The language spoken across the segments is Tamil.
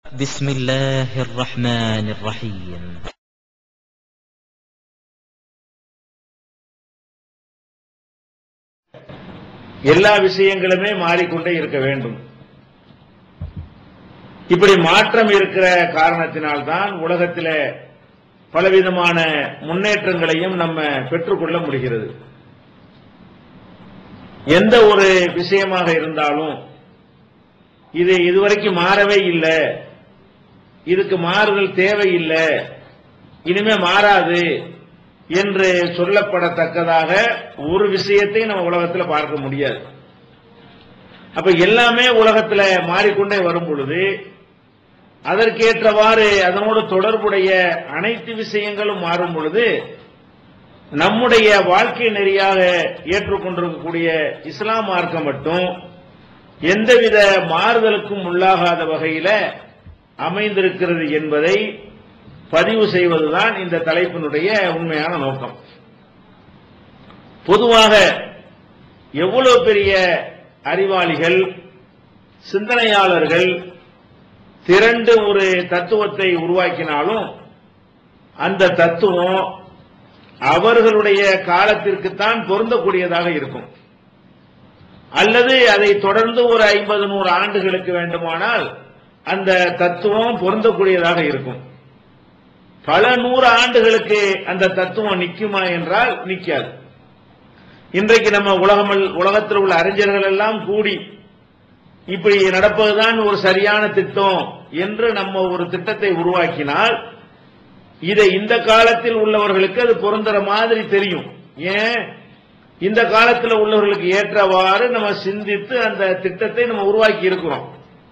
بسم الله الرحمن الرحيم எல்லா விஷயங்களுமே மாறிக்கொண்டே இருக்க வேண்டும் இப்படி மாற்றம் இருக்கிற காரணத்தினால்தான் உலகத்தில் பலவிதமான முன்னேற்றங்களையும் நம்ம பெற்றுக்கொள்ள முடிகிறது எந்த ஒரு விஷயமாக இருந்தாலும் இது இதுவரைக்கும் மாறவே இல்லை இதுக்கு மாறுதல் தேவையில்லை இனிமே மாறாது என்று சொல்லப்படத்தக்கதாக ஒரு விஷயத்தை நம்ம உலகத்துல பார்க்க முடியாது அப்ப எல்லாமே உலகத்துல மாறிக்கொண்டே வரும் பொழுது அதற்கேற்றவாறு அதனோடு தொடர்புடைய அனைத்து விஷயங்களும் மாறும் பொழுது நம்முடைய வாழ்க்கை நெறியாக ஏற்றுக்கொண்டிருக்கக்கூடிய இஸ்லாம் மார்க்கம் மட்டும் எந்தவித மாறுதலுக்கும் உள்ளாகாத வகையில அமைந்திருக்கிறது என்பதை பதிவு செய்வதுதான் இந்த தலைப்பினுடைய உண்மையான நோக்கம் பொதுவாக எவ்வளவு பெரிய அறிவாளிகள் சிந்தனையாளர்கள் திரண்டு ஒரு தத்துவத்தை உருவாக்கினாலும் அந்த தத்துவம் அவர்களுடைய காலத்திற்குத்தான் பொருந்தக்கூடியதாக இருக்கும் அல்லது அதை தொடர்ந்து ஒரு ஐம்பது நூறு ஆண்டுகளுக்கு வேண்டுமானால் அந்த தத்துவம் பொருந்தக்கூடியதாக இருக்கும் பல நூறு ஆண்டுகளுக்கு அந்த தத்துவம் நிக்குமா என்றால் நிக்காது இன்றைக்கு நம்ம உலகம் உலகத்தில் உள்ள அறிஞர்கள் எல்லாம் கூடி இப்படி நடப்பதுதான் ஒரு சரியான திட்டம் என்று நம்ம ஒரு திட்டத்தை உருவாக்கினால் இதை இந்த காலத்தில் உள்ளவர்களுக்கு அது பொருந்துற மாதிரி தெரியும் ஏன் இந்த காலத்தில் உள்ளவர்களுக்கு ஏற்றவாறு நம்ம சிந்தித்து அந்த திட்டத்தை நம்ம உருவாக்கி இருக்கிறோம்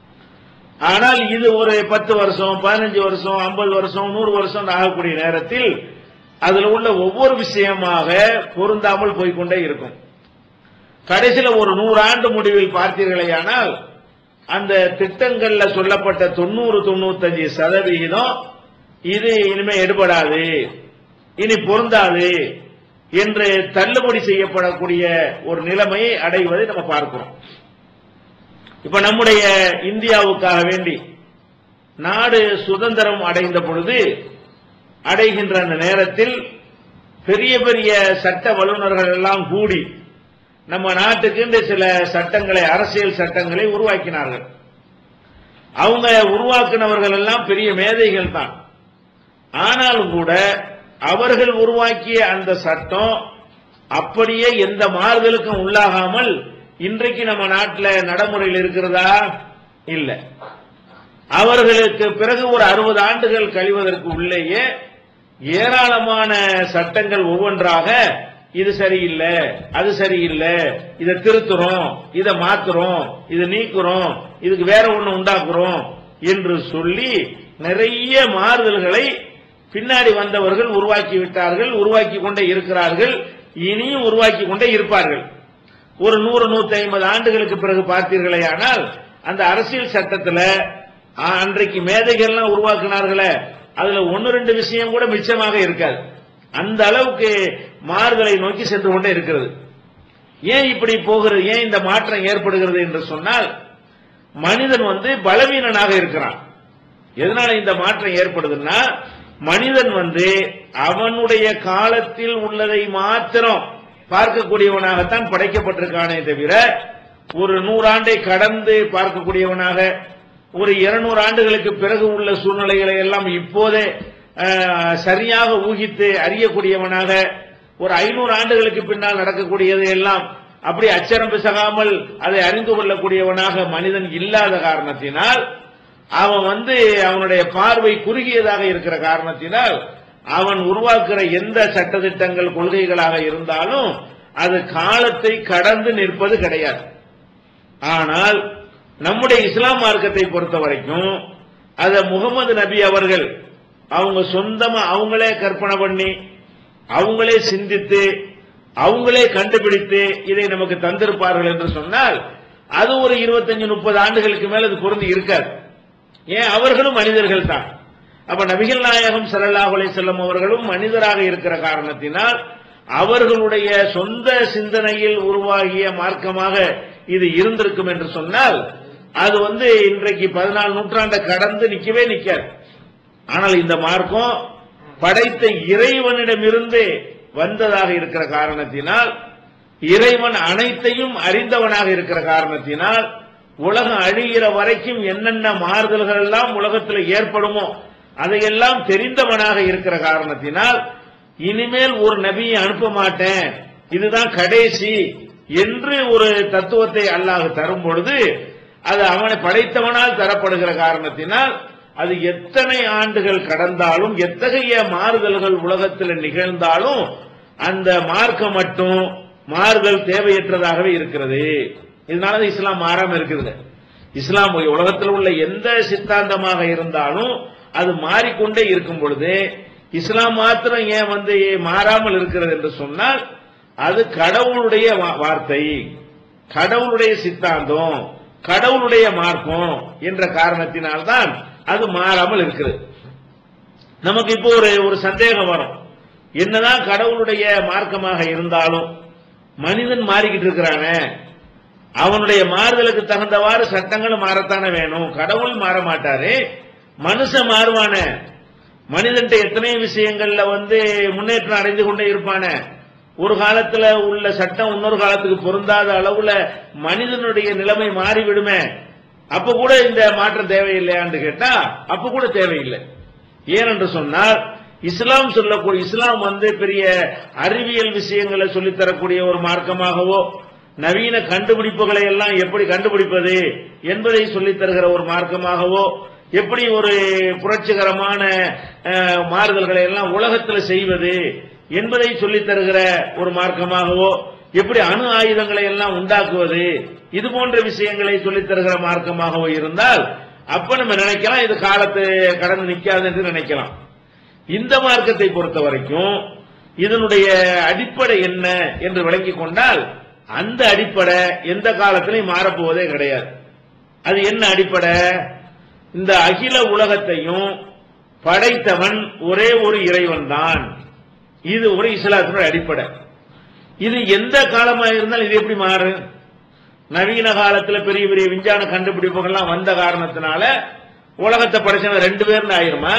ஆனால் இது ஒரு பத்து வருஷம் பதினஞ்சு வருஷம் ஐம்பது வருஷம் நூறு வருஷம் ஆகக்கூடிய நேரத்தில் அதுல உள்ள ஒவ்வொரு விஷயமாக பொருந்தாமல் போய்கொண்டே இருக்கும் கடைசியில ஒரு நூறு ஆண்டு முடிவில் பார்த்தீர்களேயானால் அந்த திட்டங்கள்ல சொல்லப்பட்ட தொண்ணூறு தொண்ணூத்தஞ்சு சதவிகிதம் இது இனிமே எடுபடாது இனி பொருந்தாது என்று தள்ளுபடி செய்யப்படக்கூடிய ஒரு நிலைமையை அடைவதை நம்ம பார்க்கிறோம் இப்ப நம்முடைய இந்தியாவுக்காக வேண்டி நாடு சுதந்திரம் அடைந்த பொழுது அடைகின்ற அந்த நேரத்தில் பெரிய பெரிய சட்ட வல்லுநர்கள் எல்லாம் கூடி நம்ம நாட்டுக்கு இந்த சில சட்டங்களை அரசியல் சட்டங்களை உருவாக்கினார்கள் அவங்க உருவாக்கினவர்கள் எல்லாம் பெரிய மேதைகள் தான் ஆனாலும் கூட அவர்கள் உருவாக்கிய அந்த சட்டம் அப்படியே எந்த மாறுதலுக்கும் உள்ளாகாமல் இன்றைக்கு நம்ம நாட்டில் நடைமுறையில் இருக்கிறதா இல்ல அவர்களுக்கு பிறகு ஒரு அறுபது ஆண்டுகள் கழிவதற்கு உள்ளேயே ஏராளமான சட்டங்கள் ஒவ்வொன்றாக இது சரியில்லை அது சரியில்லை இதை திருத்துறோம் இதை மாத்துறோம் இதை நீக்குறோம் இதுக்கு வேற ஒண்ணு உண்டாக்குறோம் என்று சொல்லி நிறைய மாறுதல்களை பின்னாடி வந்தவர்கள் உருவாக்கி விட்டார்கள் உருவாக்கி கொண்டே இருக்கிறார்கள் இனியும் உருவாக்கி கொண்டே இருப்பார்கள் ஒரு நூறு நூத்தி ஐம்பது ஆண்டுகளுக்கு பிறகு பார்த்தீர்களே ஆனால் அந்த அரசியல் சட்டத்தில் அன்றைக்கு மேதைகள்லாம் உருவாக்கினார்களே அதுல ஒன்னு ரெண்டு விஷயம் கூட மிச்சமாக இருக்காது அந்த அளவுக்கு மாறுதலை நோக்கி சென்று கொண்டே இருக்கிறது ஏன் இப்படி போகிறது ஏன் இந்த மாற்றம் ஏற்படுகிறது என்று சொன்னால் மனிதன் வந்து பலவீனனாக இருக்கிறான் எதனால இந்த மாற்றம் ஏற்படுதுன்னா மனிதன் வந்து அவனுடைய காலத்தில் உள்ளதை மாத்திரம் பார்க்கக்கூடியவனாகத்தான் படைக்கப்பட்டிருக்கானே தவிர ஒரு நூறாண்டை கடந்து பார்க்கக்கூடியவனாக ஒரு இருநூறு ஆண்டுகளுக்கு பிறகு உள்ள சூழ்நிலைகளை எல்லாம் இப்போதே சரியாக ஊகித்து அறியக்கூடியவனாக ஒரு ஐநூறு ஆண்டுகளுக்கு பின்னால் நடக்கக்கூடியது எல்லாம் அப்படி அச்சரம் பிசகாமல் அதை அறிந்து கொள்ளக்கூடியவனாக மனிதன் இல்லாத காரணத்தினால் அவன் வந்து அவனுடைய பார்வை குறுகியதாக இருக்கிற காரணத்தினால் அவன் உருவாக்குற எந்த சட்டத்திட்டங்கள் கொள்கைகளாக இருந்தாலும் அது காலத்தை கடந்து நிற்பது கிடையாது ஆனால் நம்முடைய இஸ்லாம் மார்க்கத்தை பொறுத்த வரைக்கும் அத முகமது நபி அவர்கள் அவங்க சொந்தமா அவங்களே கற்பனை பண்ணி அவங்களே சிந்தித்து அவங்களே கண்டுபிடித்து இதை நமக்கு தந்திருப்பார்கள் என்று சொன்னால் அது ஒரு இருபத்தஞ்சு முப்பது ஆண்டுகளுக்கு மேல அது பொருந்தி இருக்காது ஏன் அவர்களும் மனிதர்கள் தான் அப்ப நபிகள் நாயகம் ஸல்லல்லாஹு அலைஹி செல்லம் அவர்களும் மனிதராக இருக்கிற காரணத்தினால் அவர்களுடைய சொந்த சிந்தனையில் உருவாகிய மார்க்கமாக இது இருந்திருக்கும் என்று சொன்னால் அது வந்து இன்றைக்கு பதினாலு நூற்றாண்டை கடந்து நிக்கவே நிக்காது ஆனால் இந்த மார்க்கம் படைத்த இறைவனிடமிருந்து வந்ததாக இருக்கிற காரணத்தினால் இறைவன் அனைத்தையும் அறிந்தவனாக இருக்கிற காரணத்தினால் உலகம் அழிகிற வரைக்கும் என்னென்ன மாறுதல்கள் எல்லாம் உலகத்தில் ஏற்படுமோ அதையெல்லாம் தெரிந்தவனாக இருக்கிற காரணத்தினால் இனிமேல் ஒரு நபியை அனுப்ப மாட்டேன் இதுதான் கடைசி என்று ஒரு தத்துவத்தை அல்லாஹ் தரும் பொழுது அது அவனை படைத்தவனால் தரப்படுகிற காரணத்தினால் அது எத்தனை ஆண்டுகள் கடந்தாலும் எத்தகைய மாறுதல்கள் உலகத்தில் நிகழ்ந்தாலும் அந்த மார்க்கம் மட்டும் மாறுதல் தேவையற்றதாகவே இருக்கிறது இதனால இஸ்லாம் மாறாம இருக்குது இஸ்லாம் உலகத்தில் உள்ள எந்த சித்தாந்தமாக இருந்தாலும் அது மாறிக்கொண்டே இருக்கும் பொழுது இஸ்லாம் மாத்திரம் ஏன் வந்து மாறாமல் இருக்கிறது என்று சொன்னால் அது கடவுளுடைய வா- வார்த்தை கடவுளுடைய சித்தாந்தம் கடவுளுடைய மார்க்கம் என்ற காரணத்தினால்தான் அது மாறாமல் இருக்கிறது நமக்கு இப்போ ஒரு ஒரு சந்தேகம் வரும் என்னதான் கடவுளுடைய மார்க்கமாக இருந்தாலும் மனிதன் மாறிக்கிட்டு இருக்கிறானே அவனுடைய மாறுதலுக்கு தகுந்தவாறு சட்டங்களும் மாறத்தானே வேணும் கடவுள் மாற மாட்டாரு மனுஷன் மாறுவானே மனிதன்ட்ட எத்தனை விஷயங்கள்ல வந்து முன்னேற்றம் அடைந்து கொண்டே இருப்பானே ஒரு காலத்துல உள்ள சட்டம் இன்னொரு காலத்துக்கு பொருந்தாத அளவுல மனிதனுடைய நிலைமை மாறிவிடுமே அப்ப கூட இந்த மாற்றம் தேவையில்லையான்னு கேட்டா அப்ப கூட தேவையில்லை ஏனென்று சொன்னால் இஸ்லாம் சொல்லக்கூடிய இஸ்லாம் வந்து பெரிய அறிவியல் விஷயங்களை சொல்லித் தரக்கூடிய ஒரு மார்க்கமாகவோ நவீன கண்டுபிடிப்புகளை எல்லாம் எப்படி கண்டுபிடிப்பது என்பதை சொல்லித் தருகிற ஒரு மார்க்கமாகவோ எப்படி ஒரு புரட்சிகரமான அஹ், மாறுதல்களை எல்லாம் உலகத்தில் செய்வது என்பதை சொல்லித் தருகிற ஒரு மார்க்கமாகவோ எப்படி அணு ஆயுதங்களை எல்லாம் உண்டாக்குவது இது போன்ற விஷயங்களை சொல்லித் தருகிற மார்க்கமாகவோ இருந்தால் அப்ப நம்ம நினைக்கலாம் இது காலத்தை கடந்து நிக்காது என்று நினைக்கலாம் இந்த மார்க்கத்தை பொறுத்த வரைக்கும் இதனுடைய அடிப்படை என்ன என்று விளங்கிக் கொண்டால் அந்த அடிப்படை எந்த காலத்திலையும் மாறப்போவதே கிடையாது அது என்ன அடிப்படை இந்த அகில உலகத்தையும் படைத்தவன் ஒரே ஒரு இறைவன் தான் இது ஒரு இஸ்லாத்தினுடைய அடிப்படை இது எந்த காலமா இருந்தாலும் இது எப்படி மாறும் நவீன காலத்துல பெரிய பெரிய விஞ்ஞான கண்டுபிடிப்புகள்லாம் வந்த காரணத்தினால உலகத்தை படைச்சவன் ரெண்டு பேர்னு ஆயிருமா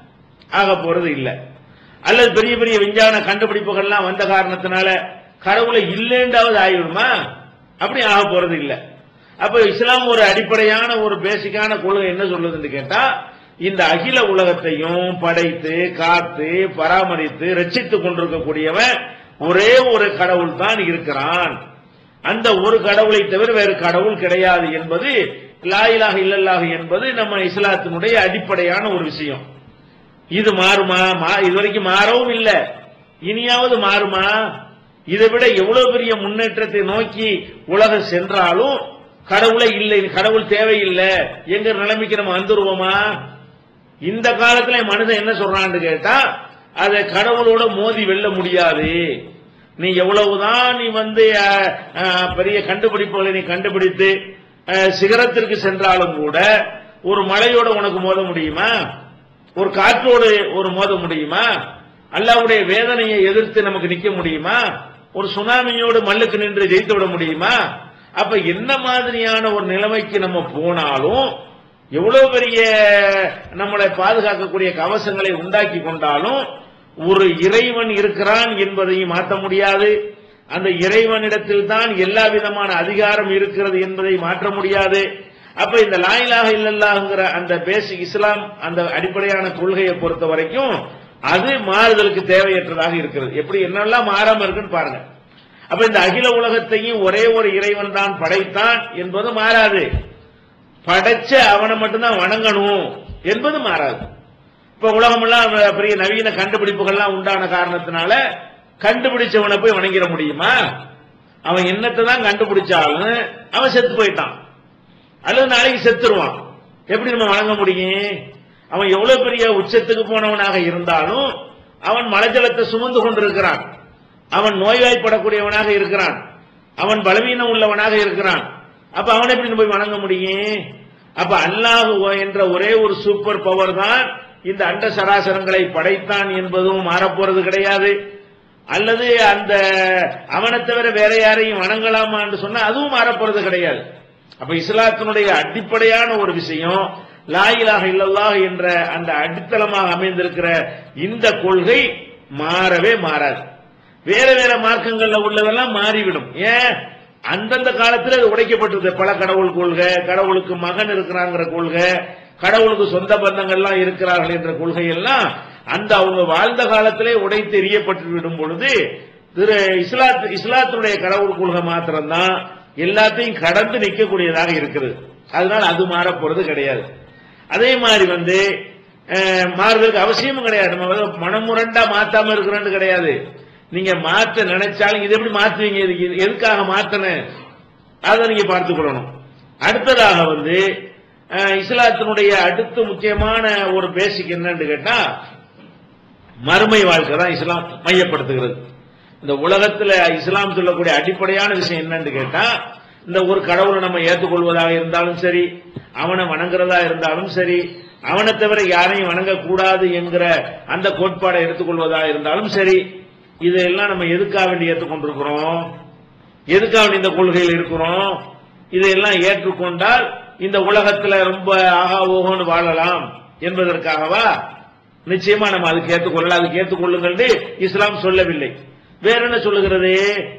ஆக போறது இல்ல அல்லது பெரிய பெரிய விஞ்ஞான கண்டுபிடிப்புகள்லாம் வந்த காரணத்தினால கடவுளை இல்லைண்டாவது ஆயிடுமா அப்படி ஆக போறது இல்ல அப்ப இஸ்லாம் ஒரு அடிப்படையான ஒரு பேசிக்கான கொள்கை என்ன சொல்லுதுன்னு கேட்டா இந்த அகில உலகத்தையும் படைத்து காத்து பராமரித்து ரட்சித்துக் கொண்டிருக்கக்கூடியவன் ஒரே ஒரு கடவுள் தான் இருக்கிறான் அந்த ஒரு கடவுளை தவிர வேறு கடவுள் கிடையாது என்பது லாயிலாக இல்லல்லாக என்பது நம்ம இஸ்லாத்தினுடைய அடிப்படையான ஒரு விஷயம் இது மாறுமா மா- இதுவரைக்கும் மாறவும் இல்லை இனியாவது மாறுமா இதை விட எவ்வளவு பெரிய முன்னேற்றத்தை நோக்கி உலகம் சென்றாலும் கடவுளே இல்லை கடவுள் தேவையில்லை எங்க நிலைமைக்கு நம்ம வந்துருவோமா இந்த காலத்துல மனிதன் என்ன சொல்றான்னு கேட்டா அதை கடவுளோட மோதி வெல்ல முடியாது நீ எவ்வளவுதான் நீ வந்து அஹ், அஹ், பெரிய கண்டுபிடிப்புகளை நீ கண்டுபிடித்து அஹ், சிகரத்திற்கு சென்றாலும் கூட ஒரு மலையோட உனக்கு மோத முடியுமா ஒரு காற்றோடு ஒரு மோத முடியுமா அல்லாவுடைய வேதனையை எதிர்த்து நமக்கு நிக்க முடியுமா ஒரு சுனாமியோடு மல்லுக்கு நின்று ஜெயித்து விட முடியுமா அப்ப என்ன மாதிரியான ஒரு நிலைமைக்கு நம்ம போனாலும் எவ்வளவு பெரிய நம்மளை பாதுகாக்கக்கூடிய கவசங்களை உண்டாக்கி கொண்டாலும் ஒரு இறைவன் இருக்கிறான் என்பதையும் மாற்ற முடியாது அந்த இறைவனிடத்தில் தான் எல்லா விதமான அதிகாரம் இருக்கிறது என்பதை மாற்ற முடியாது அப்ப இந்த லாயிலாக இல்லல்லாங்கிற அந்த பேசிக் இஸ்லாம் அந்த அடிப்படையான கொள்கையை பொறுத்த வரைக்கும் அது மாறுதலுக்கு தேவையற்றதாக இருக்கிறது எப்படி என்னெல்லாம் மாறாம இருக்குன்னு பாருங்க அப்ப இந்த அகில உலகத்தையும் ஒரே ஒரு இறைவன் தான் படைத்தான் என்பது மாறாது படைச்ச அவனை மட்டும்தான் வணங்கணும் என்பது மாறாது இப்ப உலகமெல்லாம் பெரிய நவீன கண்டுபிடிப்புகள்லாம் உண்டான காரணத்தினால கண்டுபிடிச்சவனை போய் வணங்கிட முடியுமா அவன் என்னத்தை தான் கண்டுபிடிச்சாலும் அவன் செத்து போயிட்டான் அல்லது நாளைக்கு செத்துருவான் எப்படி நம்ம வணங்க முடியும் அவன் எவ்வளவு பெரிய உச்சத்துக்கு போனவனாக இருந்தாலும் அவன் மலஜலத்தை சுமந்து கொண்டிருக்கிறான் அவன் நோய்வாய்ப்படக்கூடியவனாக இருக்கிறான் அவன் பலவீனம் உள்ளவனாக இருக்கிறான் அப்ப அவனை எப்படி நம்ம போய் வணங்க முடியும் அப்ப அல்லாஹ் என்ற ஒரே ஒரு சூப்பர் பவர் தான் இந்த அண்ட சராசரங்களை படைத்தான் என்பதும் மாறப்போறது கிடையாது அல்லது அந்த அவனை தவிர வேற யாரையும் வணங்கலாமா என்று சொன்னா அதுவும் மாறப்போறது கிடையாது அப்ப இஸ்லாத்தினுடைய அடிப்படையான ஒரு விஷயம் லாயிலாக இல்லல்லாஹ் என்ற அந்த அடித்தளமாக அமைந்திருக்கிற இந்த கொள்கை மாறவே மாறாது வேற வேற மார்க்கங்கள்ல உள்ளதெல்லாம் மாறிவிடும் ஏன் அந்தந்த காலத்துல அது உடைக்கப்பட்டது பல கடவுள் கொள்கை கடவுளுக்கு மகன் இருக்கிறாங்கிற கொள்கை கடவுளுக்கு சொந்த பந்தங்கள்லாம் இருக்கிறார்கள் என்ற கொள்கை எல்லாம் அந்த அவங்க வாழ்ந்த காலத்திலே உடைத்து எறியப்பட்டு விடும் பொழுது திரு இஸ்லாத் இஸ்லாத்தினுடைய கடவுள் கொள்கை மாத்திரம்தான் எல்லாத்தையும் கடந்து நிற்கக்கூடியதாக இருக்கிறது அதனால அது மாறப் போறது கிடையாது அதே மாதிரி வந்து அஹ், மாறுதலுக்கு அவசியமும் கிடையாது நம்ம வந்து மனமுரண்டா மாத்தாம இருக்கிறோன்னு கிடையாது நீங்க மாத்த நினைச்சாலும் இது எப்படி மாத்துவீங்க இது இது எதுக்காக மாத்தணும் அதை நீங்க பார்த்துக்கொள்ளணும் அடுத்ததாக வந்து அஹ், இஸ்லாத்தினுடைய அடுத்த முக்கியமான ஒரு பேசிக் என்னன்னு கேட்டா மறுமை வாழ்க்கை தான் இஸ்லாம் மையப்படுத்துகிறது இந்த உலகத்துல இஸ்லாம் சொல்லக்கூடிய அடிப்படையான விஷயம் என்னன்னு கேட்டா இந்த ஒரு கடவுளை நம்ம ஏற்றுக்கொள்வதாக இருந்தாலும் சரி அவனை வணங்குறதா இருந்தாலும் சரி அவனை தவிர யாரையும் வணங்கக்கூடாது என்கிற அந்த கோட்பாடை எடுத்துக்கொள்வதா இருந்தாலும் சரி இதெல்லாம் நம்ம எதுக்காக வேண்டி ஏற்றுக்கொண்டிருக்கிறோம் எதுக்காக வேண்டி இந்த கொள்கையில் இருக்கிறோம் இதையெல்லாம் ஏற்றுக்கொண்டால் இந்த உலகத்துல ரொம்ப ஆகா ஓகோன்னு வாழலாம் என்பதற்காகவா நிச்சயமா நம்ம அதுக்கு ஏற்றுக்கொள்ளலாம் அதுக்கு ஏற்றுக்கொள்ளுங்கள் இஸ்லாம் சொல்லவில்லை வேற என்ன சொல்லுகிறது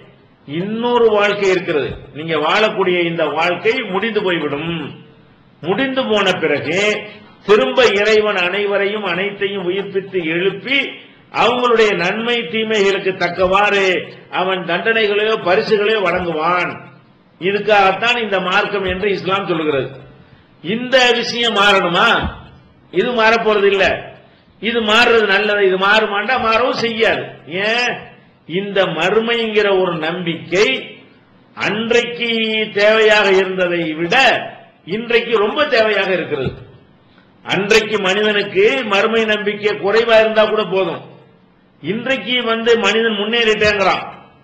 இன்னொரு வாழ்க்கை இருக்கிறது நீங்க வாழக்கூடிய இந்த வாழ்க்கை முடிந்து போய்விடும் முடிந்து போன பிறகு திரும்ப இறைவன் அனைவரையும் அனைத்தையும் உயிர்ப்பித்து எழுப்பி அவங்களுடைய நன்மை தீமைகளுக்கு தக்கவாறு அவன் தண்டனைகளையோ பரிசுகளையோ வழங்குவான் இதுக்காகத்தான் இந்த மார்க்கம் என்று இஸ்லாம் சொல்லுகிறது இந்த விஷயம் மாறணுமா இது மாறப்போறது இல்ல இது மாறுறது நல்லது இது மாறுமாண்டா மாறவும் செய்யாது ஏன் இந்த மறுமைங்கிற ஒரு நம்பிக்கை அன்றைக்கு தேவையாக இருந்ததை விட இன்றைக்கு ரொம்ப தேவையாக இருக்கிறது அன்றைக்கு மனிதனுக்கு மறுமை நம்பிக்கை குறைவா இருந்தா கூட போதும் இன்றைக்கு வந்து மனிதன் முன்னேறிட்டேங்கிறான்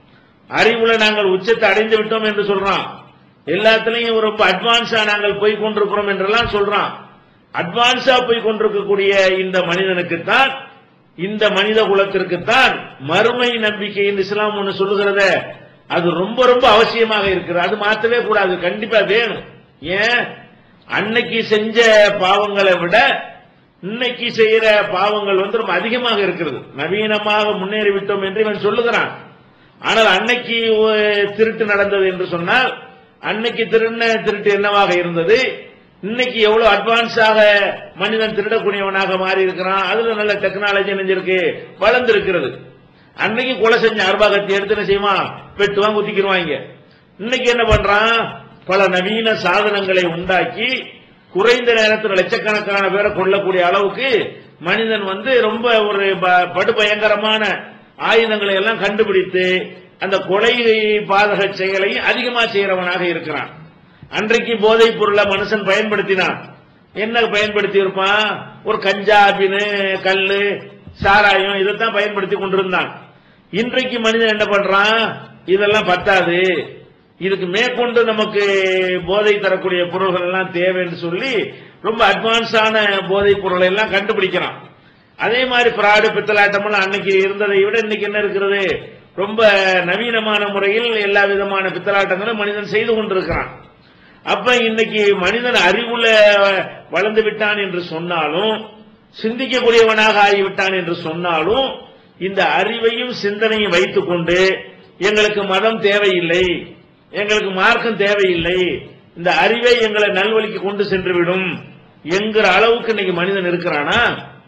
அறிவுல நாங்கள் உச்சத்தை அடைந்து விட்டோம் என்று சொல்றான் எல்லாத்துலயும் ரொம்ப அட்வான்ஸா நாங்கள் போய் கொண்டிருக்கிறோம் என்றெல்லாம் சொல்றான் அட்வான்ஸா போய் கொண்டிருக்கக்கூடிய இந்த மனிதனுக்கு தான் இந்த மனித குலத்திற்கு தான் மறுமை நம்பிக்கை இந்த இஸ்லாம் ஒன்று சொல்லுகிறத அது ரொம்ப ரொம்ப அவசியமாக இருக்குது அது மாத்தவே கூடாது கண்டிப்பா வேணும் ஏன் அன்னைக்கு செஞ்ச பாவங்களை விட இன்னைக்கு செய்யற பாவங்கள் வந்து ரொம்ப அதிகமாக இருக்கிறது நவீனமாக முன்னேறி விட்டோம் என்று இவன் சொல்லுகிறான் ஆனால் அன்னைக்கு ஒரு திருட்டு நடந்தது என்று சொன்னால் அன்னைக்கு திருண்ண திருட்டு என்னவாக இருந்தது இன்னைக்கு எவ்வளவு அட்வான்ஸாக மனிதன் திருடக்கூடியவனாக மாறி இருக்கிறான் அதுல நல்ல டெக்னாலஜி நினைஞ்சிருக்கு வளர்ந்திருக்கிறது அன்னைக்கு கொலை செஞ்ச அர்பாகத்தை எடுத்து என்ன செய்வான் வெட்டுவான் குத்திக்கிடுவாங்க இன்னைக்கு என்ன பண்றான் பல நவீன சாதனங்களை உண்டாக்கி குறைந்த நேரத்தில் லட்சக்கணக்கான பேரை கொல்லக்கூடிய அளவுக்கு மனிதன் வந்து ரொம்ப ஒரு ப- படுபயங்கரமான ஆயுதங்களை எல்லாம் கண்டுபிடித்து அந்த கொலை பாதக செயலையும் அதிகமா செய்யறவனாக இருக்கிறான் அன்றைக்கு போதைப் பொருளை மனுஷன் பயன்படுத்தினான் என்ன பயன்படுத்தி இருப்பான் ஒரு கஞ்சா பின்னு கல்லு சாராயம் இதைத்தான் பயன்படுத்தி கொண்டிருந்தான் இன்றைக்கு மனிதன் என்ன பண்றான் இதெல்லாம் பத்தாது இதுக்கு மேற்கொண்டு நமக்கு போதை தரக்கூடிய பொருள்கள் எல்லாம் தேவைன்னு சொல்லி ரொம்ப அட்வான்ஸான போதைப் பொருளை எல்லாம் கண்டுபிடிக்கிறான் அதே மாதிரி பிராடு பித்தலாட்டம் எல்லாம் அன்னைக்கு இருந்ததை விட இன்னைக்கு என்ன இருக்கிறது ரொம்ப நவீனமான முறையில் எல்லா விதமான பித்தலாட்டங்களும் மனிதன் செய்து கொண்டிருக்கிறான் அப்ப இன்னைக்கு மனிதன் அறிவுல வளர்ந்து விட்டான் என்று சொன்னாலும் சிந்திக்கக்கூடியவனாக ஆகிவிட்டான் என்று சொன்னாலும் இந்த அறிவையும் சிந்தனையும் வைத்துக் கொண்டு எங்களுக்கு மதம் தேவையில்லை எங்களுக்கு மார்க்கம் தேவையில்லை இந்த அறிவை எங்களை நல்வழிக்கு கொண்டு சென்று விடும் என்கிற அளவுக்கு இன்னைக்கு மனிதன் இருக்கிறானா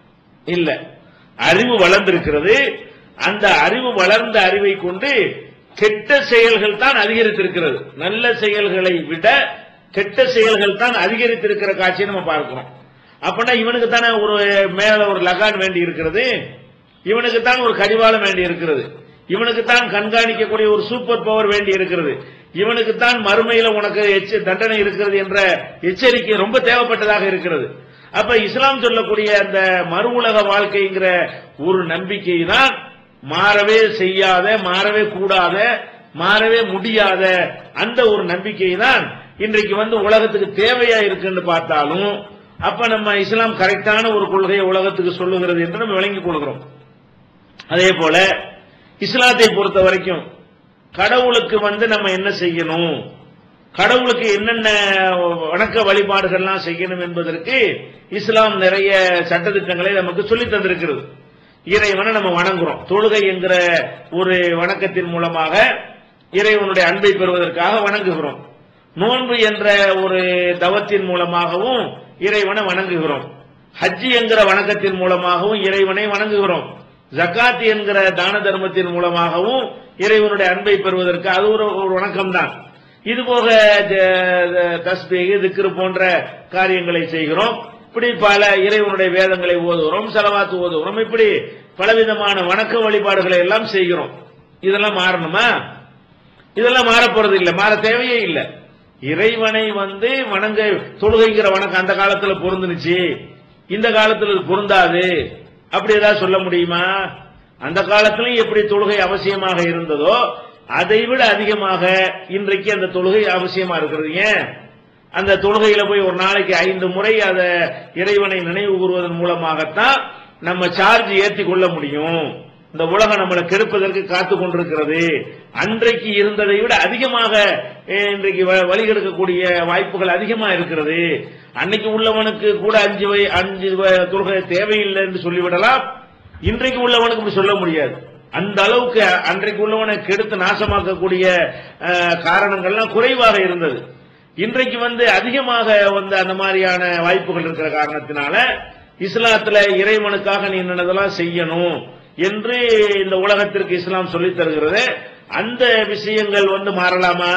இல்ல அறிவு வளர்ந்திருக்கிறது அந்த அறிவு வளர்ந்த அறிவை கொண்டு கெட்ட செயல்கள் தான் அதிகரித்திருக்கிறது நல்ல செயல்களை விட கெட்ட செயல்கள் தான் அதிகரித்திருக்கிற காட்சியை நம்ம பார்க்கிறோம் அப்பனா இவனுக்கு தானே ஒரு மேல ஒரு லகான் வேண்டி இருக்கிறது இவனுக்கு தான் ஒரு கடிவாளம் வேண்டி இருக்கிறது இவனுக்கு தான் கண்காணிக்கக்கூடிய ஒரு சூப்பர் பவர் வேண்டி இருக்கிறது இவனுக்கு தான் மறுமையில உனக்கு எச்ச- தண்டனை இருக்கிறது என்ற எச்சரிக்கை ரொம்ப தேவைப்பட்டதாக இருக்கிறது அப்ப இஸ்லாம் சொல்லக்கூடிய அந்த மறு உலக வாழ்க்கைங்கிற ஒரு நம்பிக்கை தான் மாறவே செய்யாத மாறவே கூடாத மாறவே முடியாத அந்த ஒரு நம்பிக்கை தான் இன்றைக்கு வந்து உலகத்துக்கு தேவையா இருக்குன்னு பார்த்தாலும் அப்ப நம்ம இஸ்லாம் கரெக்டான ஒரு கொள்கையை உலகத்துக்கு சொல்லுகிறது என்று நம்ம விளங்கிக் கொள்கிறோம் அதே போல இஸ்லாத்தை பொறுத்த வரைக்கும் கடவுளுக்கு வந்து நம்ம என்ன செய்யணும் கடவுளுக்கு என்னென்ன வணக்க வழிபாடுகள்லாம் செய்யணும் என்பதற்கு இஸ்லாம் நிறைய சட்டதிட்டங்களை நமக்கு சொல்லி தந்திருக்கிறது இறைவனை நம்ம வணங்குறோம் தொழுகை என்கிற ஒரு வணக்கத்தின் மூலமாக இறைவனுடைய அன்பை பெறுவதற்காக வணங்குகிறோம் நோன்பு என்ற ஒரு தவத்தின் மூலமாகவும் இறைவனை வணங்குகிறோம் ஹஜ்ஜி என்கிற வணக்கத்தின் மூலமாகவும் இறைவனை வணங்குகிறோம் ஜக்காத் என்கிற தான தர்மத்தின் மூலமாகவும் இறைவனுடைய அன்பை பெறுவதற்கு அது ஒரு ஒரு வணக்கம் தான் இது போக தஸ்பீக திக்ரு போன்ற காரியங்களை செய்கிறோம் இப்படி பல இறைவனுடைய வேதங்களை ஓதுகிறோம் செலவாத்து ஓதுகிறோம் இப்படி பலவிதமான வணக்க வழிபாடுகளை எல்லாம் செய்கிறோம் இதெல்லாம் மாறணுமா இதெல்லாம் மாற போறது இல்ல மாற தேவையே இல்ல இறைவனை வந்து வணங்க தொழுகைங்கிற வணக்கம் அந்த காலத்துல பொருந்துனுச்சு இந்த காலத்துல இது பொருந்தாது அப்படி ஏதாவது சொல்ல முடியுமா அந்த காலத்திலும் எப்படி தொழுகை அவசியமாக இருந்ததோ அதை விட அதிகமாக இன்றைக்கு அந்த தொழுகை அவசியமா இருக்கிறது ஏன் அந்த தொழுகையில போய் ஒரு நாளைக்கு ஐந்து முறை அத இறைவனை நினைவு கூறுவதன் மூலமாகத்தான் நம்ம சார்ஜ் ஏற்றி கொள்ள முடியும் இந்த உலகம் நம்மளை கெடுப்பதற்கு காத்து கொண்டிருக்கிறது அன்றைக்கு இருந்ததை விட அதிகமாக அஹ், இன்றைக்கு வ- வழிகெடுக்கக்கூடிய வாய்ப்புகள் அதிகமா இருக்கிறது அன்னைக்கு உள்ளவனுக்கு கூட அஞ்சு வை அஞ்சு வ- தொழுகை தேவையில்லை என்று சொல்லிவிடலாம் இன்றைக்கு உள்ளவனுக்கு இப்படி சொல்ல முடியாது அந்த அளவுக்கு அன்றைக்கு உள்ளவனை கெடுத்து நாசமாக்கக்கூடிய அஹ், காரணங்கள்லாம் குறைவாக இருந்தது இன்றைக்கு வந்து அதிகமாக வந்து அந்த மாதிரியான வாய்ப்புகள் இருக்கிற காரணத்தினால இஸ்லாத்துல இறைவனுக்காக நீ என்னதெல்லாம் செய்யணும் என்று இந்த உலகத்திற்கு இஸ்லாம் சொல்லித் தருகிறது அந்த விஷயங்கள் வந்து மாறலாமா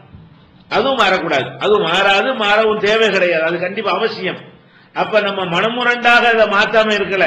அதுவும் மாறக்கூடாது அதுவும் மாறாது மாறவும் தேவை கிடையாது அது கண்டிப்பா அவசியம் அப்ப நம்ம மனமுரண்டாக அதை மாத்தாம இருக்கல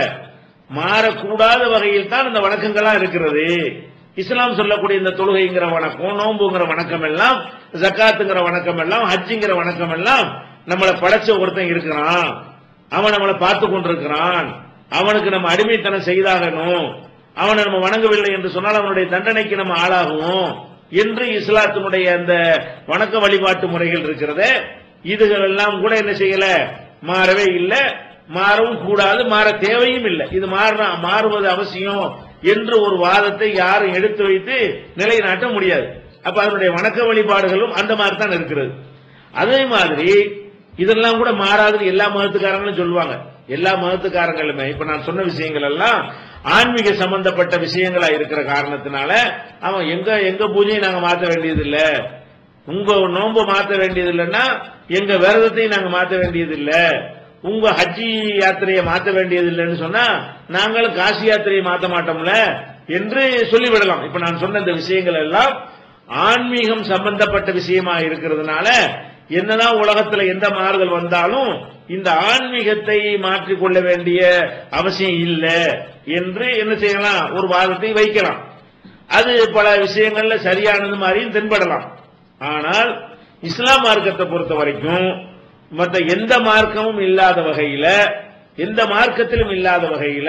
மாறக்கூடாத வகையில் தான் இந்த வணக்கங்கள்லாம் இருக்கிறது இஸ்லாம் சொல்லக்கூடிய இந்த தொழுகைங்கிற வணக்கம் நோன்புங்கிற வணக்கம் எல்லாம் ஜக்காத்துங்கிற வணக்கம் எல்லாம் ஹஜ்ஜிங்கிற வணக்கம் எல்லாம் நம்மளை படைச்ச ஒருத்தன் இருக்கிறான் அவன் நம்மளை பார்த்து கொண்டிருக்கிறான் அவனுக்கு நம்ம அடிமைத்தனம் செய்தாகணும் அவனை நம்ம வணங்கவில்லை என்று சொன்னால் அவனுடைய தண்டனைக்கு நம்ம ஆளாகுவோம் என்று இஸ்லாத்தினுடைய அந்த வணக்க வழிபாட்டு முறைகள் இருக்கிறது இதுகள் எல்லாம் கூட என்ன செய்யல மாறவே இல்லை மாறவும் கூடாது மாற தேவையும் இல்லை இது மாற மாறுவது அவசியம் என்று ஒரு வாதத்தை யாரும் எடுத்து வைத்து நிலைநாட்ட முடியாது அப்ப அதனுடைய வணக்க வழிபாடுகளும் அந்த மாதிரி தான் இருக்கிறது அதே மாதிரி இதெல்லாம் கூட மாறாதுன்னு எல்லா மதத்துக்காரங்களும் சொல்லுவாங்க எல்லா மதத்துக்காரங்களுமே இப்ப நான் சொன்ன விஷயங்கள் எல்லாம் ஆன்மீக சம்பந்தப்பட்ட விஷயங்களா இருக்கிற காரணத்தினால அவன் எங்க எங்க பூஜையை நாங்க மாத்த வேண்டியது இல்ல உங்க நோன்பு மாத்த வேண்டியது இல்லைன்னா எங்க விரதத்தையும் நாங்க மாத்த வேண்டியது இல்ல உங்க ஹஜ்ஜி யாத்திரையை மாத்த வேண்டியது இல்லைன்னு சொன்னா நாங்களும் காசி யாத்திரையை மாத்த மாட்டோம்ல என்று சொல்லிவிடலாம் இப்ப நான் சொன்ன இந்த விஷயங்கள் எல்லாம் ஆன்மீகம் சம்பந்தப்பட்ட விஷயமா இருக்கிறதுனால என்னதான் உலகத்துல எந்த மாறுதல் வந்தாலும் இந்த ஆன்மீகத்தை மாற்றிக்கொள்ள வேண்டிய அவசியம் இல்லை என்று என்ன செய்யலாம் ஒரு வாதத்தை வைக்கலாம் அது பல விஷயங்கள்ல சரியானது மாதிரியும் தென்படலாம் ஆனால் இஸ்லாம் மார்க்கத்தை பொறுத்த வரைக்கும் மற்ற எந்த மார்க்கமும் இல்லாத வகையில எந்த மார்க்கத்திலும் இல்லாத வகையில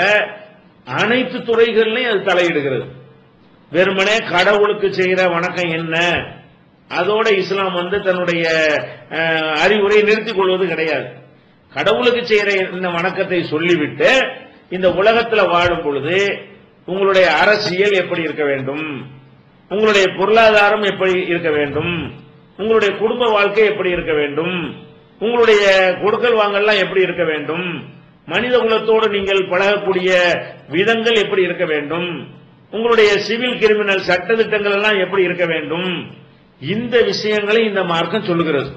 அனைத்து துறைகளிலையும் அது தலையிடுகிறது வெறுமனே கடவுளுக்கு செய்யற வணக்கம் என்ன அதோட இஸ்லாம் வந்து தன்னுடைய அஹ், அறிவுரையை நிறுத்திக் கொள்வது கிடையாது கடவுளுக்கு செய்யற இந்த வணக்கத்தை சொல்லிவிட்டு இந்த உலகத்துல வாழும் பொழுது உங்களுடைய அரசியல் எப்படி இருக்க வேண்டும் உங்களுடைய பொருளாதாரம் எப்படி இருக்க வேண்டும் உங்களுடைய குடும்ப வாழ்க்கை எப்படி இருக்க வேண்டும் உங்களுடைய கொடுக்கல் வாங்கல்லாம் எப்படி இருக்க வேண்டும் மனித குலத்தோடு நீங்கள் பழகக்கூடிய விதங்கள் எப்படி இருக்க வேண்டும் உங்களுடைய சிவில் கிரிமினல் சட்டதிட்டங்கள் எல்லாம் எப்படி இருக்க வேண்டும் இந்த விஷயங்களை இந்த மார்க்கம் சொல்லுகிறது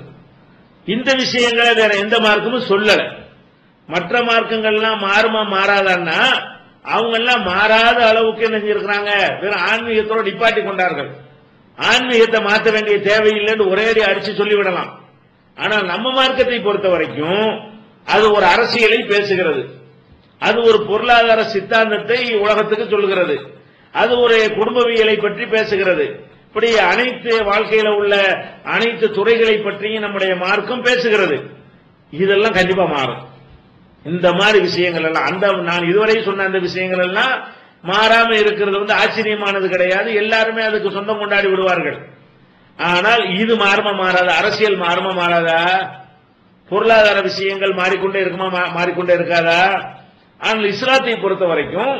இந்த விஷயங்களை வேற எந்த மார்க்கமும் சொல்லல மற்ற மார்க்கங்கள்லாம் மாறுமா மாறாதான்னா அவங்க எல்லாம் மாறாத அளவுக்கு என்ன செஞ்சிருக்கிறாங்க வெறும் ஆன்மீகத்தோட நிப்பாட்டி கொண்டார்கள் ஆன்மீகத்தை மாற்ற வேண்டிய தேவையில்லைன்னு ஒரேடி அடிச்சு சொல்லிவிடலாம் ஆனால் நம்ம மார்க்கத்தை பொறுத்த வரைக்கும் அது ஒரு அரசியலை பேசுகிறது அது ஒரு பொருளாதார சித்தாந்தத்தை உலகத்துக்கு சொல்லுகிறது அது ஒரு குடும்பவியலை பற்றி பேசுகிறது இப்படி அனைத்து வாழ்க்கையில உள்ள அனைத்து துறைகளை பற்றியும் நம்முடைய மார்க்கம் பேசுகிறது இதெல்லாம் கண்டிப்பா மாறும் இந்த மாதிரி விஷயங்கள் எல்லாம் அந்த நான் இதுவரை சொன்ன அந்த விஷயங்கள் எல்லாம் மாறாம இருக்கிறது வந்து ஆச்சரியமானது கிடையாது எல்லாருமே அதுக்கு சொந்தம் கொண்டாடி விடுவார்கள் ஆனால் இது மாறுமா மாறாதா அரசியல் மாறுமா மாறாதா பொருளாதார விஷயங்கள் மாறிக்கொண்டே இருக்குமா மா- மாறிக்கொண்டே இருக்காதா ஆனால் இஸ்லாத்தை பொறுத்த வரைக்கும்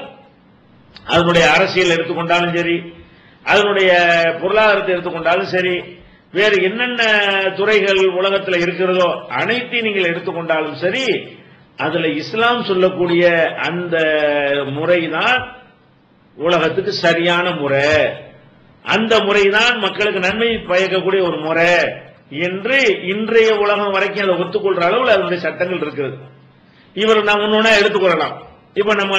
அதனுடைய அரசியல் எடுத்துக்கொண்டாலும் சரி அதனுடைய பொருளாதாரத்தை எடுத்துக்கொண்டாலும் சரி வேறு என்னென்ன துறைகள் உலகத்துல இருக்கிறதோ அனைத்தையும் நீங்கள் எடுத்துக்கொண்டாலும் சரி அதுல இஸ்லாம் சொல்லக்கூடிய அந்த முறைதான் உலகத்துக்கு சரியான முறை அந்த முறைதான் மக்களுக்கு நன்மை பயக்கக்கூடிய ஒரு முறை என்று இன்றைய உலகம் வரைக்கும் அதை ஒத்துக்கொள்ற அளவில் அதனுடைய சட்டங்கள் இருக்கிறது இவர் நாம் ஒன்னொன்னா எடுத்துக்கொள்ளலாம் இப்ப நம்ம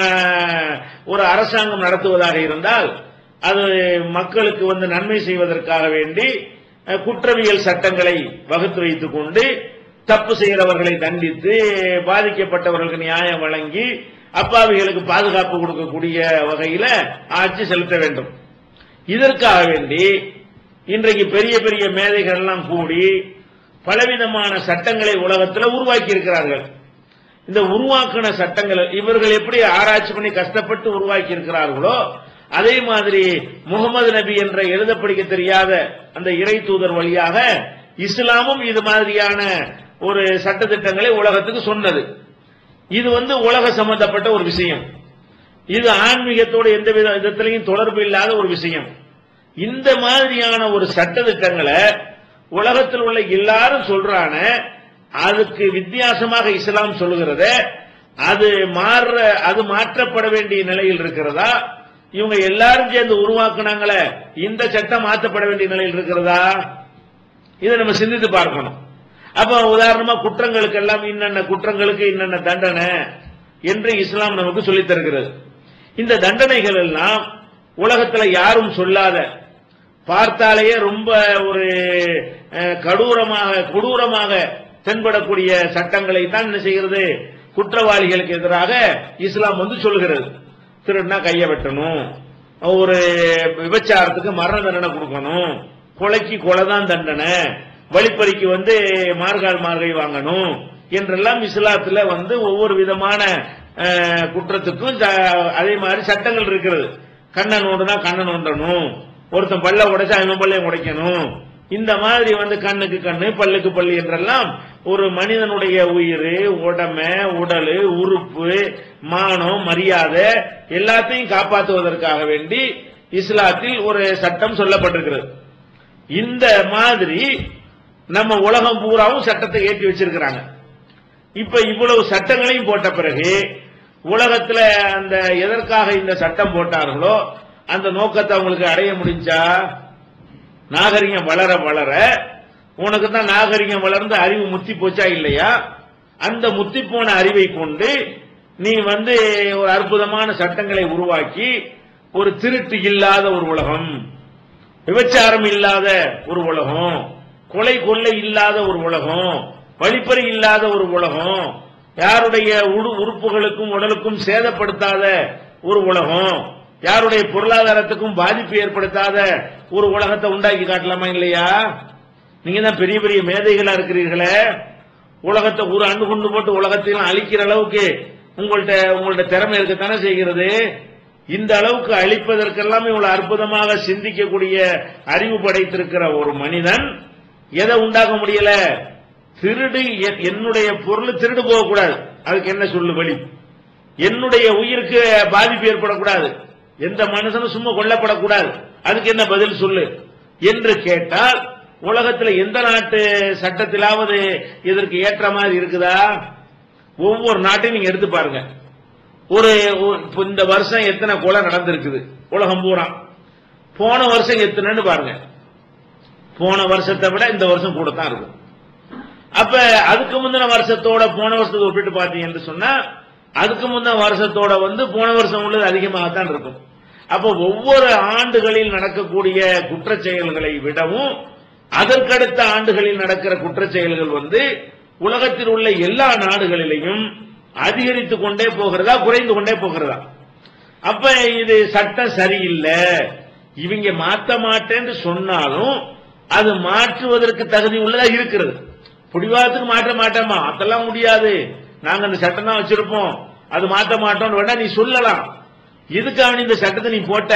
ஒரு அரசாங்கம் நடத்துவதாக இருந்தால் அது மக்களுக்கு வந்து நன்மை செய்வதற்காக வேண்டி அஹ், குற்றவியல் சட்டங்களை வகுத்து வைத்துக் கொண்டு தப்பு செய்கிறவர்களை தண்டித்து பாதிக்கப்பட்டவர்களுக்கு நியாயம் வழங்கி அப்பாவிகளுக்கு பாதுகாப்பு கொடுக்கக்கூடிய வகையில ஆட்சி செலுத்த வேண்டும் இதற்காக வேண்டி இன்றைக்கு பெரிய பெரிய மேதைகள் எல்லாம் கூடி பலவிதமான சட்டங்களை உலகத்தில் உருவாக்கி இருக்கிறார்கள் இந்த உருவாக்கின சட்டங்கள் இவர்கள் எப்படி ஆராய்ச்சி பண்ணி கஷ்டப்பட்டு உருவாக்கி இருக்கிறார்களோ அதே மாதிரி முகமது நபி என்ற எழுத படிக்க தெரியாத அந்த இறை தூதர் வழியாக இஸ்லாமும் இது மாதிரியான ஒரு சட்டத்திட்டங்களை உலகத்துக்கு சொன்னது இது வந்து உலக சம்பந்தப்பட்ட ஒரு விஷயம் இது ஆன்மீகத்தோடு எந்த வித விதத்திலையும் தொடர்பு இல்லாத ஒரு விஷயம் இந்த மாதிரியான ஒரு சட்டத்திட்டங்களை உலகத்தில் உள்ள எல்லாரும் சொல்றான அதுக்கு வித்தியாசமாக இஸ்லாம் சொல்லுகிறத அது மாற அது மாற்றப்பட வேண்டிய நிலையில் இருக்கிறதா இவங்க எல்லாரும் சேர்ந்து உருவாக்குனாங்களே இந்த சட்டம் மாற்றப்பட வேண்டிய நிலையில் இருக்கிறதா இதை நம்ம சிந்தித்து பார்க்கணும் அப்ப உதாரணமா குற்றங்களுக்கு எல்லாம் இன்னென்ன குற்றங்களுக்கு இன்னென்ன தண்டனை என்று இஸ்லாம் நமக்கு சொல்லித் தருகிறது இந்த தண்டனைகள் எல்லாம் உலகத்துல யாரும் சொல்லாத பார்த்தாலேயே ரொம்ப ஒரு அஹ், கடூரமாக கொடூரமாக தென்படக்கூடிய சட்டங்களை தான் என்ன செய்கிறது குற்றவாளிகளுக்கு எதிராக இஸ்லாம் வந்து சொல்கிறது திருடுனா கையை வெட்டணும் ஒரு விபச்சாரத்துக்கு மரண தண்டனை கொடுக்கணும் கொலைக்கு கொலை தான் தண்டனை வழிப்பறிக்கு வந்து மார்கால் மார்கை வாங்கணும் என்றெல்லாம் இஸ்லாத்துல வந்து ஒவ்வொரு விதமான அஹ், குற்றத்துக்கும் ச- அதே மாதிரி சட்டங்கள் இருக்கிறது கண்ணை நோண்டுனா கண்ணை நோண்டணும் ஒருத்தன் பல்ல உடைச்சா அவன் பல்லையும் உடைக்கணும் இந்த மாதிரி வந்து கண்ணுக்கு கண்ணு பல்லுக்கு பல்லு என்றெல்லாம் ஒரு மனிதனுடைய உயிர் உடமை உடல் உறுப்பு மானம் மரியாதை எல்லாத்தையும் காப்பாற்றுவதற்காக வேண்டி இஸ்லாத்தில் ஒரு சட்டம் சொல்லப்பட்டிருக்கிறது இந்த மாதிரி நம்ம உலகம் பூராவும் சட்டத்தை ஏற்றி வச்சிருக்கிறாங்க இப்ப இவ்வளவு சட்டங்களையும் போட்ட பிறகு உலகத்துல அந்த எதற்காக இந்த சட்டம் போட்டார்களோ அந்த நோக்கத்தை அவங்களுக்கு அடைய முடிஞ்சா நாகரிகம் வளர வளர உனக்கு தான் நாகரிகம் வளர்ந்து அறிவு முத்தி போச்சா இல்லையா அந்த முத்தி போன அறிவை கொண்டு நீ வந்து ஒரு அற்புதமான சட்டங்களை உருவாக்கி ஒரு திருட்டு இல்லாத ஒரு உலகம் விபச்சாரம் இல்லாத ஒரு உலகம் கொலை கொள்ளை இல்லாத ஒரு உலகம் வழிப்பறி இல்லாத ஒரு உலகம் யாருடைய உடு- உறுப்புகளுக்கும் உடலுக்கும் சேதப்படுத்தாத ஒரு உலகம் யாருடைய பொருளாதாரத்துக்கும் பாதிப்பு ஏற்படுத்தாத ஒரு உலகத்தை உண்டாக்கி காட்டலாமா இல்லையா நீங்க தான் பெரிய பெரிய மேதைகளா இருக்கிறீர்களே உலகத்தை ஒரு அண்டு கொண்டு போட்டு உலகத்தையும் அழிக்கிற அளவுக்கு உங்கள்ட்ட உங்கள்ட்ட திறமை இருக்கத்தானே செய்கிறது இந்த அளவுக்கு அழிப்பதற்கெல்லாம் இவ்வளவு அற்புதமாக சிந்திக்கக்கூடிய அறிவு படைத்திருக்கிற ஒரு மனிதன் எதை உண்டாக்க முடியல திருடு எ- என்னுடைய பொருள் திருடு போகக்கூடாது அதுக்கு என்ன சொல்லு வழி என்னுடைய உயிருக்கு பாதிப்பு ஏற்படக்கூடாது எந்த மனுஷனும் சும்மா கொல்லப்படக்கூடாது அதுக்கு என்ன பதில் சொல்லு என்று கேட்டால் உலகத்தில் எந்த நாட்டு சட்டத்திலாவது இதற்கு ஏற்ற மாதிரி இருக்குதா ஒவ்வொரு நாட்டையும் நீங்க எடுத்து பாருங்க ஒரு ஒரு- இப்ப இந்த வருஷம் எத்தனை கொலை நடந்திருக்குது உலகம் பூரா போன வருஷம் எத்தனைன்னு பாருங்க போன வருஷத்தை விட இந்த வருஷம் கூட தான் இருக்கும் அப்ப அதுக்கு முந்தின வருஷத்தோட போன வருஷத்தை ஒப்பிட்டு பார்த்தீங்கன்னு சொன்னா அதுக்கு முந்தின வருஷத்தோட வந்து போன வருஷம் உள்ளது அதிகமாகத்தான் இருக்கும் அப்ப ஒவ்வொரு ஆண்டுகளில் நடக்கக்கூடிய குற்றச் செயல்களை விடவும் அதற்கடுத்த ஆண்டுகளில் நடக்கிற குற்றச் செயல்கள் வந்து உலகத்தில் உள்ள எல்லா நாடுகளிலையும் அதிகரித்து கொண்டே போகிறதா குறைந்து கொண்டே போகிறதா அப்ப இது சட்டம் சரியில்லை இவங்க மாத்த மாட்டேன்னு சொன்னாலும் அது மாற்றுவதற்கு தகுதி உள்ளதா இருக்கிறது புடிவாதத்துக்கு மாற்ற மாட்டோமா அதெல்லாம் முடியாது நாங்க அந்த சட்டம் தான் வச்சிருப்போம் அது மாத்த மாட்டோம்னு வேணா நீ சொல்லலாம் எதுக்காக நீ இந்த சட்டத்தை நீ போட்ட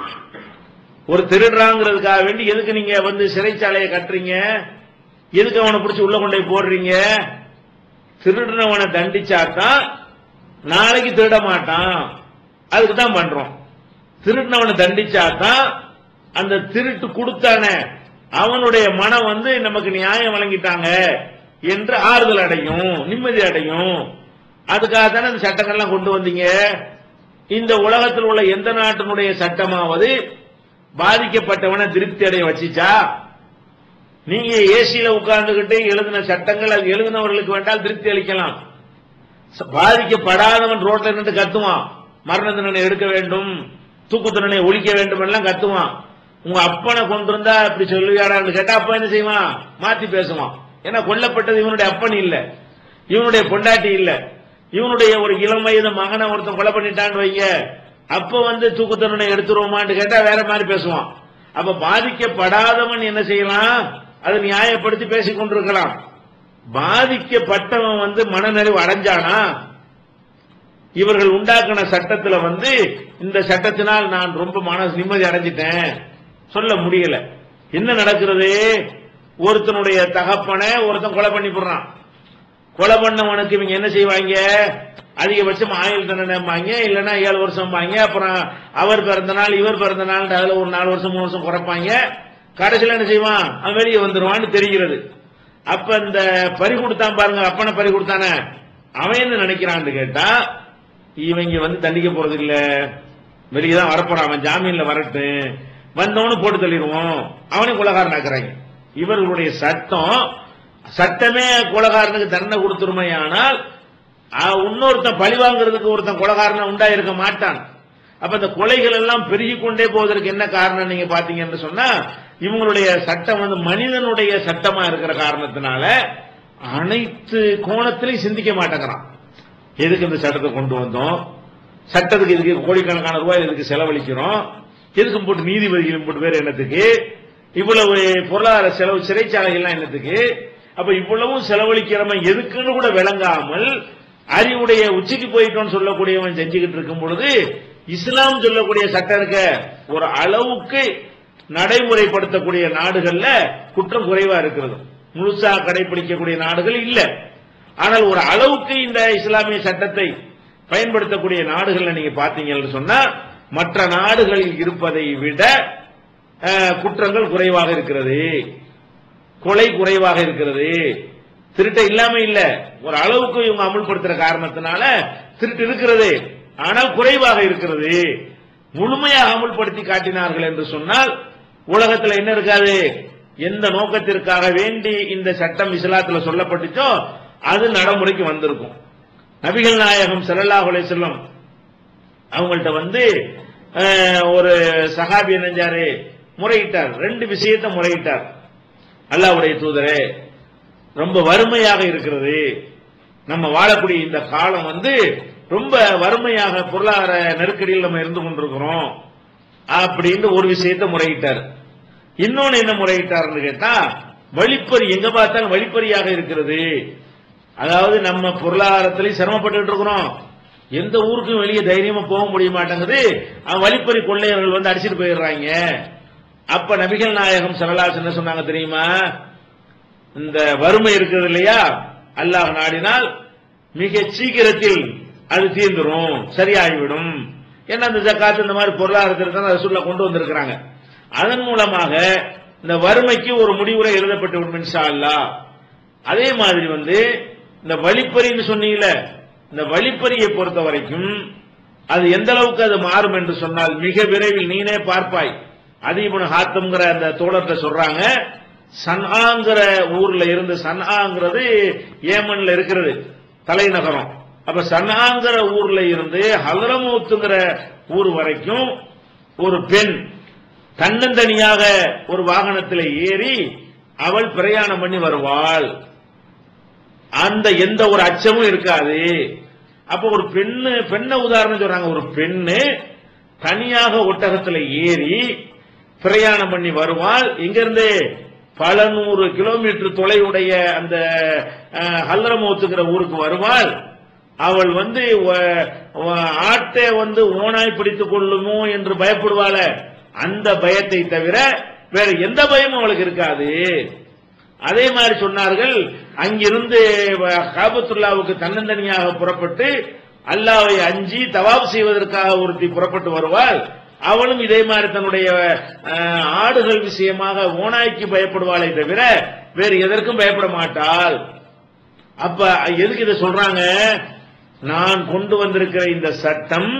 ஒரு திருடுறாங்கிறதுக்காக வேண்டி எதுக்கு நீங்க வந்து சிறைச்சாலையை கட்டுறீங்க எதுக்கு அவனை பிடிச்சி உள்ள கொண்டு போய் போடுறீங்க திருடுனவனை தண்டிச்சாதான் நாளைக்கு திருட மாட்டான் அதுக்கு தான் பண்றோம் திருடினவனை தண்டிச்சாதான் அந்த திருட்டு கொடுத்தானே அவனுடைய மனம் வந்து நமக்கு நியாயம் வழங்கிட்டாங்க என்று ஆறுதல் அடையும் நிம்மதி அடையும் அதுக்காக தானே இந்த சட்டங்கள்லாம் கொண்டு வந்தீங்க இந்த உலகத்தில் உள்ள எந்த நாட்டினுடைய சட்டமாவது பாதிக்கப்பட்டவனை திருப்தி அடைய வச்சுச்சா நீங்க ஏசியில உட்கார்ந்துகிட்டு எழுதின சட்டங்கள் அது எழுதினவர்களுக்கு வேண்டால் திருப்தி அளிக்கலாம் ச- பாதிக்கப்படாதவன் ரோட்ல நின்று கத்துவான் மரண தண்டனை எடுக்க வேண்டும் தூக்கு தண்டனை ஒழிக்க வேண்டும் எல்லாம் கத்துவான் உங்க அப்பனை கொண்டிருந்தா இப்படி சொல்லுவியாடான்னு கேட்டா அப்பா என்ன செய்வான் மாத்தி பேசுவான் ஏன்னா கொல்லப்பட்டது இவனுடைய அப்பன் இல்ல இவனுடைய பொண்டாட்டி இல்ல இவனுடைய ஒரு இளம் வயது மகனை ஒருத்தன் கொலை பண்ணிட்டான்னு வைங்க அப்ப வந்து தூக்கு தண்டனை எடுத்துருவோமான்னு கேட்டா வேற மாதிரி பேசுவான் அப்ப பாதிக்கப்படாதவன் என்ன செய்யலாம் அதை நியாயப்படுத்தி பேசிக் கொண்டிருக்கலாம் பாதிக்கப்பட்டவன் வந்து மனநிறைவு அடைஞ்சானா இவர்கள் உண்டாக்கின சட்டத்துல வந்து இந்த சட்டத்தினால் நான் ரொம்ப மன நிம்மதி அடைஞ்சிட்டேன் சொல்ல முடியல என்ன நடக்கிறது ஒருத்தனுடைய தகப்பனை ஒருத்தன் கொலை பண்ணி போடுறான் கொலை பண்ணவனுக்கு இவங்க என்ன செய்வாங்க அதிகபட்சம் ஆயுள் தண்டனைம்பாங்க இல்லைன்னா ஏழு வருஷம் பாங்க அப்புறம் அவர் பிறந்த நாள் இவர் பிறந்த நாள் அதுல ஒரு நாலு வருஷம் மூணு வருஷம் குறைப்பாங்க கடைசியில் என்ன செய்வான் அவன் வெளியே வந்துருவான்னு தெரிகிறது அப்ப இந்த பறி கொடுத்தான் பாருங்க அப்பனை பறி கொடுத்தானே அவன் என்ன நினைக்கிறான்னு கேட்டா இவங்க வந்து தண்டிக்க போறது இல்ல வெளியே தான் வரப்போறான் அவன் ஜாமீன்ல வரட்டும் வந்தவனு போட்டு தள்ளிடுவோம் அவனையும் குலகாரன் ஆக்குறாங்க இவர்களுடைய சட்டம் சட்டமே குலகாரனுக்கு தண்டனை கொடுத்துருமையானால் அஹ், இன்னொருத்தன் பழி வாங்குறதுக்கு ஒருத்தன் குலகாரனை உண்டாயிருக்க மாட்டான் அப்ப இந்த கொலைகள் எல்லாம் பெருகி கொண்டே போவதற்கு என்ன காரணம் நீங்க பாத்தீங்கன்னு சொன்னா இவங்களுடைய சட்டம் வந்து மனிதனுடைய சட்டமா இருக்கிற காரணத்தினால அனைத்து கோணத்திலையும் சிந்திக்க மாட்டேங்கிறான் எதுக்கு இந்த சட்டத்தை கொண்டு வந்தோம் சட்டத்துக்கு இதுக்கு கோடிக்கணக்கான ரூபாய் இதுக்கு செலவழிக்கிறோம் எதுக்கு போட்டு நீதிபதிகளும் போட்டு வேற என்னத்துக்கு இவ்வளவு பொருளாதார செலவு சிறைச்சாலைகள்லாம் என்னத்துக்கு அப்ப இவ்வளவும் செலவழிக்கிறவன் எதுக்குன்னு கூட விளங்காமல் அறிவுடைய உச்சிக்கு போயிட்டோம்னு சொல்லக்கூடியவன் செஞ்சுக்கிட்டு இருக்கும் பொழுது இஸ்லாம் சொல்லக்கூடிய சட்டம் இருக்க ஒரு அளவுக்கு நடைமுறைப்படுத்தக்கூடிய நாடுகள்ல குற்றம் குறைவா இருக்கிறது முழுசா கடைபிடிக்கக்கூடிய நாடுகள் இல்ல ஆனால் ஒரு அளவுக்கு இந்த இஸ்லாமிய சட்டத்தை பயன்படுத்தக்கூடிய நாடுகள்ல நீங்க பாத்தீங்கன்னு சொன்னா மற்ற நாடுகளில் இருப்பதை விட அஹ், குற்றங்கள் குறைவாக இருக்கிறது கொலை குறைவாக இருக்கிறது திருட்டு இல்லாம இல்ல ஒரு அளவுக்கு இவங்க அமுல்படுத்துற காரணத்தினால திருட்டு இருக்கிறது ஆனால் குறைவாக இருக்கிறது முழுமையாக அமுல்படுத்தி காட்டினார்கள் என்று சொன்னால் உலகத்துல என்ன இருக்காது எந்த நோக்கத்திற்காக வேண்டி இந்த சட்டம் இஸ்லாத்துல சொல்லப்பட்டுச்சோ அது நடைமுறைக்கு வந்திருக்கும் நபிகள் நாயகம் ஸல்லல்லாஹு அலைஹி வஸல்லம் அவங்கள்ட்ட வந்து அஹ், ஒரு சஹாபி நெஞ்சாரு முறையிட்டார் ரெண்டு விஷயத்தை முறையிட்டார் அல்லாஹ்வுடைய தூதரே ரொம்ப வறுமையாக இருக்கிறது நம்ம வாழக்கூடிய இந்த காலம் வந்து ரொம்ப வறுமையாக பொருளாதார நெருக்கடியில் நம்ம இருந்து கொண்டிருக்கிறோம் அப்படின்னு ஒரு விஷயத்தை முறையிட்டார் இன்னொன்னு என்ன முறையிட்டார்னு கேட்டா வழிப்பறி எங்க பார்த்தாலும் வழிப்பறியாக இருக்கிறது அதாவது நம்ம பொருளாதாரத்திலையும் சிரமப்பட்டு இருக்கிறோம் எந்த ஊருக்கும் வெளியே தைரியமா போக முடிய மாட்டேங்குது அவன் வழிப்பறி கொள்ளையர்கள் வந்து அடிச்சிட்டு போயிடுறாங்க அப்ப நபிகள் நாயகம் சரலாஸ் என்ன சொன்னாங்க தெரியுமா இந்த வறுமை இருக்குது இல்லையா அல்லாஹ் நாடினால் மிக சீக்கிரத்தில் அது தீர்ந்துரும் சரியாகிவிடும் ஏன்னா இந்த ஜக்காத் இந்த மாதிரி பொருளாதாரத்திற்கு தான் ரசூல்லா கொண்டு வந்திருக்கிறாங்க அதன் மூலமாக இந்த வறுமைக்கு ஒரு முடிவுரை எழுதப்பட்டு விடும் இன்ஷா அல்லாஹ் அதே மாதிரி வந்து இந்த வழிப்பறின்னு சொன்னீங்கல்ல இந்த வழிப்பறியை பொறுத்த வரைக்கும் அது எந்த அளவுக்கு அது மாறும் என்று சொன்னால் மிக விரைவில் நீனே பார்ப்பாய் அதீபுன் ஹாத்தம்ங்கிற அந்த தோழர்கிட்ட சொல்றாங்க சன்ஆங்கிற ஊர்ல இருந்து சன்ஆங்கிறது ஏமன்ல இருக்கிறது தலைநகரம் அப்ப சன்ஆங்கிற ஊர்ல இருந்து ஹலரமூத்துங்கிற ஊர் வரைக்கும் ஒரு பெண் தன்னந்தனியாக ஒரு வாகனத்தில் ஏறி அவள் பிரயாணம் பண்ணி வருவாள் அந்த எந்த ஒரு அச்சமும் இருக்காது அப்ப ஒரு பெண்ணு பெண்ணை உதாரணம் சொல்றாங்க ஒரு பெண்ணு தனியாக ஒட்டகத்துல ஏறி பிரயாணம் பண்ணி வருவாள் இங்கிருந்து பல நூறு கிலோமீட்டர் தொலைவுடைய அந்த அஹ், ஹல்ரமௌத்துங்கிற ஊருக்கு வருவாள் அவள் வந்து வ- வ- ஆட்டை வந்து ஓனாய் பிடித்துக் கொள்ளுமோ என்று பயப்படுவாள அந்த பயத்தை தவிர வேற எந்த பயமும் அவளுக்கு இருக்காது அதே மாதிரி சொன்னார்கள் அங்கிருந்து வ- காபத்துல்லாவுக்கு தன்னந்தனியாக புறப்பட்டு அல்லாவை அஞ்சி தவாப் செய்வதற்காக ஒருத்தி புறப்பட்டு வருவாள் அவளும் இதே மாதிரி தன்னுடைய அஹ், ஆடுகள் விஷயமாக ஓநாய்க்கு பயப்படுவாளே தவிர வேறு எதற்கும் பயப்பட மாட்டாள் அப்ப எதுக்கு இதை சொல்றாங்க நான் கொண்டு வந்திருக்கிற இந்த சட்டம்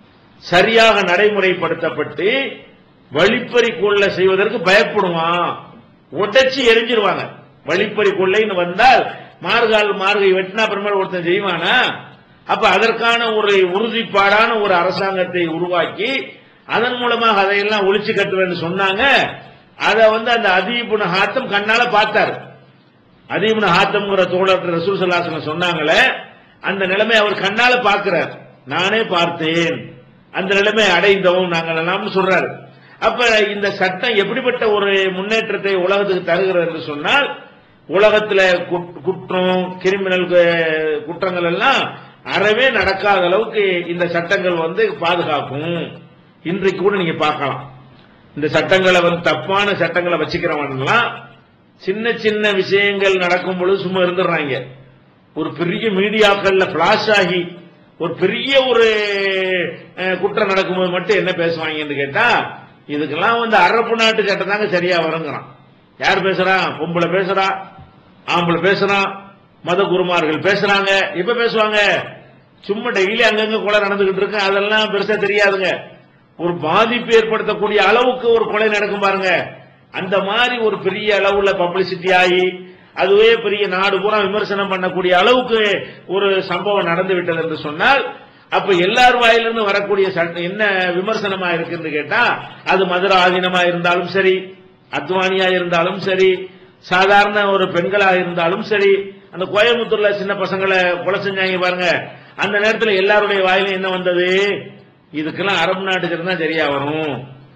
சரியாக நடைமுறைப்படுத்தப்பட்டு வழிப்பறி கொள்ள செய்வதற்கு பயப்படுவான் உடைச்சு எரிஞ்சிருவாங்க வழிப்பறி கொள்ளைன்னு வந்தால் மார்கால் மார்கை வெட்டினா அப்புறமேல ஒருத்தன் செய்வானா அப்ப அதற்கான ஒரு உறுதிப்பாடான ஒரு அரசாங்கத்தை உருவாக்கி அதன் மூலமாக அதையெல்லாம் ஒழிச்சு கட்டுவேன்னு சொன்னாங்க அதை வந்து அந்த அதீபுன ஹாத்தம் கண்ணால பார்த்தாரு அதீபுன ஹாத்தம்ங்கிற தோழர் ரசூல் சல்லாசன் சொன்னாங்களே அந்த நிலைமை அவர் கண்ணால பார்க்கிறார் நானே பார்த்தேன் அந்த நிலைமை அடைந்தோம் நாங்கள் எல்லாம் சொல்றாரு அப்ப இந்த சட்டம் எப்படிப்பட்ட ஒரு முன்னேற்றத்தை உலகத்துக்கு தருகிறது என்று சொன்னால் உலகத்துல குட்- குற்றம் கிரிமினல் கு- குற்றங்கள் எல்லாம் அறவே நடக்காத அளவுக்கு இந்த சட்டங்கள் வந்து பாதுகாக்கும் இன்றைக்கு கூட நீங்க பார்க்கலாம் இந்த சட்டங்களை வந்து தப்பான சட்டங்களை வச்சுக்கிறவன்லாம் சின்ன சின்ன விஷயங்கள் நடக்கும் பொழுது சும்மா இருந்துடுறாங்க ஒரு பெரிய மீடியாக்கள்ல பிளாஷ் ஆகி ஒரு பெரிய ஒரு அஹ், குற்றம் நடக்கும்போது மட்டும் என்ன பேசுவாங்கன்னு கேட்டா இதுக்கெல்லாம் வந்து அரப்பு நாட்டு சட்டம் தாங்க சரியா வருங்கிறான் யார் பேசுறான் பொம்பளை பேசுறா ஆம்பளை பேசுறான் மத குருமார்கள் பேசுறாங்க எப்ப பேசுவாங்க சும்மா டெய்லி அங்கங்க கொலை நடந்துகிட்டு இருக்கு அதெல்லாம் பெருசா தெரியாதுங்க ஒரு பாதிப்பு ஏற்படுத்தக்கூடிய அளவுக்கு ஒரு கொலை நடக்கும் பாருங்க அந்த மாதிரி ஒரு பெரிய அளவுல பப்ளிசிட்டி ஆகி அதுவே பெரிய நாடு பூரா விமர்சனம் பண்ணக்கூடிய அளவுக்கு ஒரு சம்பவம் நடந்து விட்டது என்று சொன்னால் அப்ப எல்லார் வாயிலிருந்து வரக்கூடிய சட்டம் என்ன விமர்சனமா இருக்குன்னு கேட்டா அது மதுரை ஆதீனமா இருந்தாலும் சரி அத்வானியா இருந்தாலும் சரி சாதாரண ஒரு பெண்களா இருந்தாலும் சரி அந்த கோயம்புத்தூர்ல சின்ன பசங்களை கொலை செஞ்சாங்க பாருங்க அந்த நேரத்தில் எல்லாருடைய வாயிலும் என்ன வந்தது இதுக்கெல்லாம் அரபு நாட்டுக்கு இருந்தா சரியா வரும்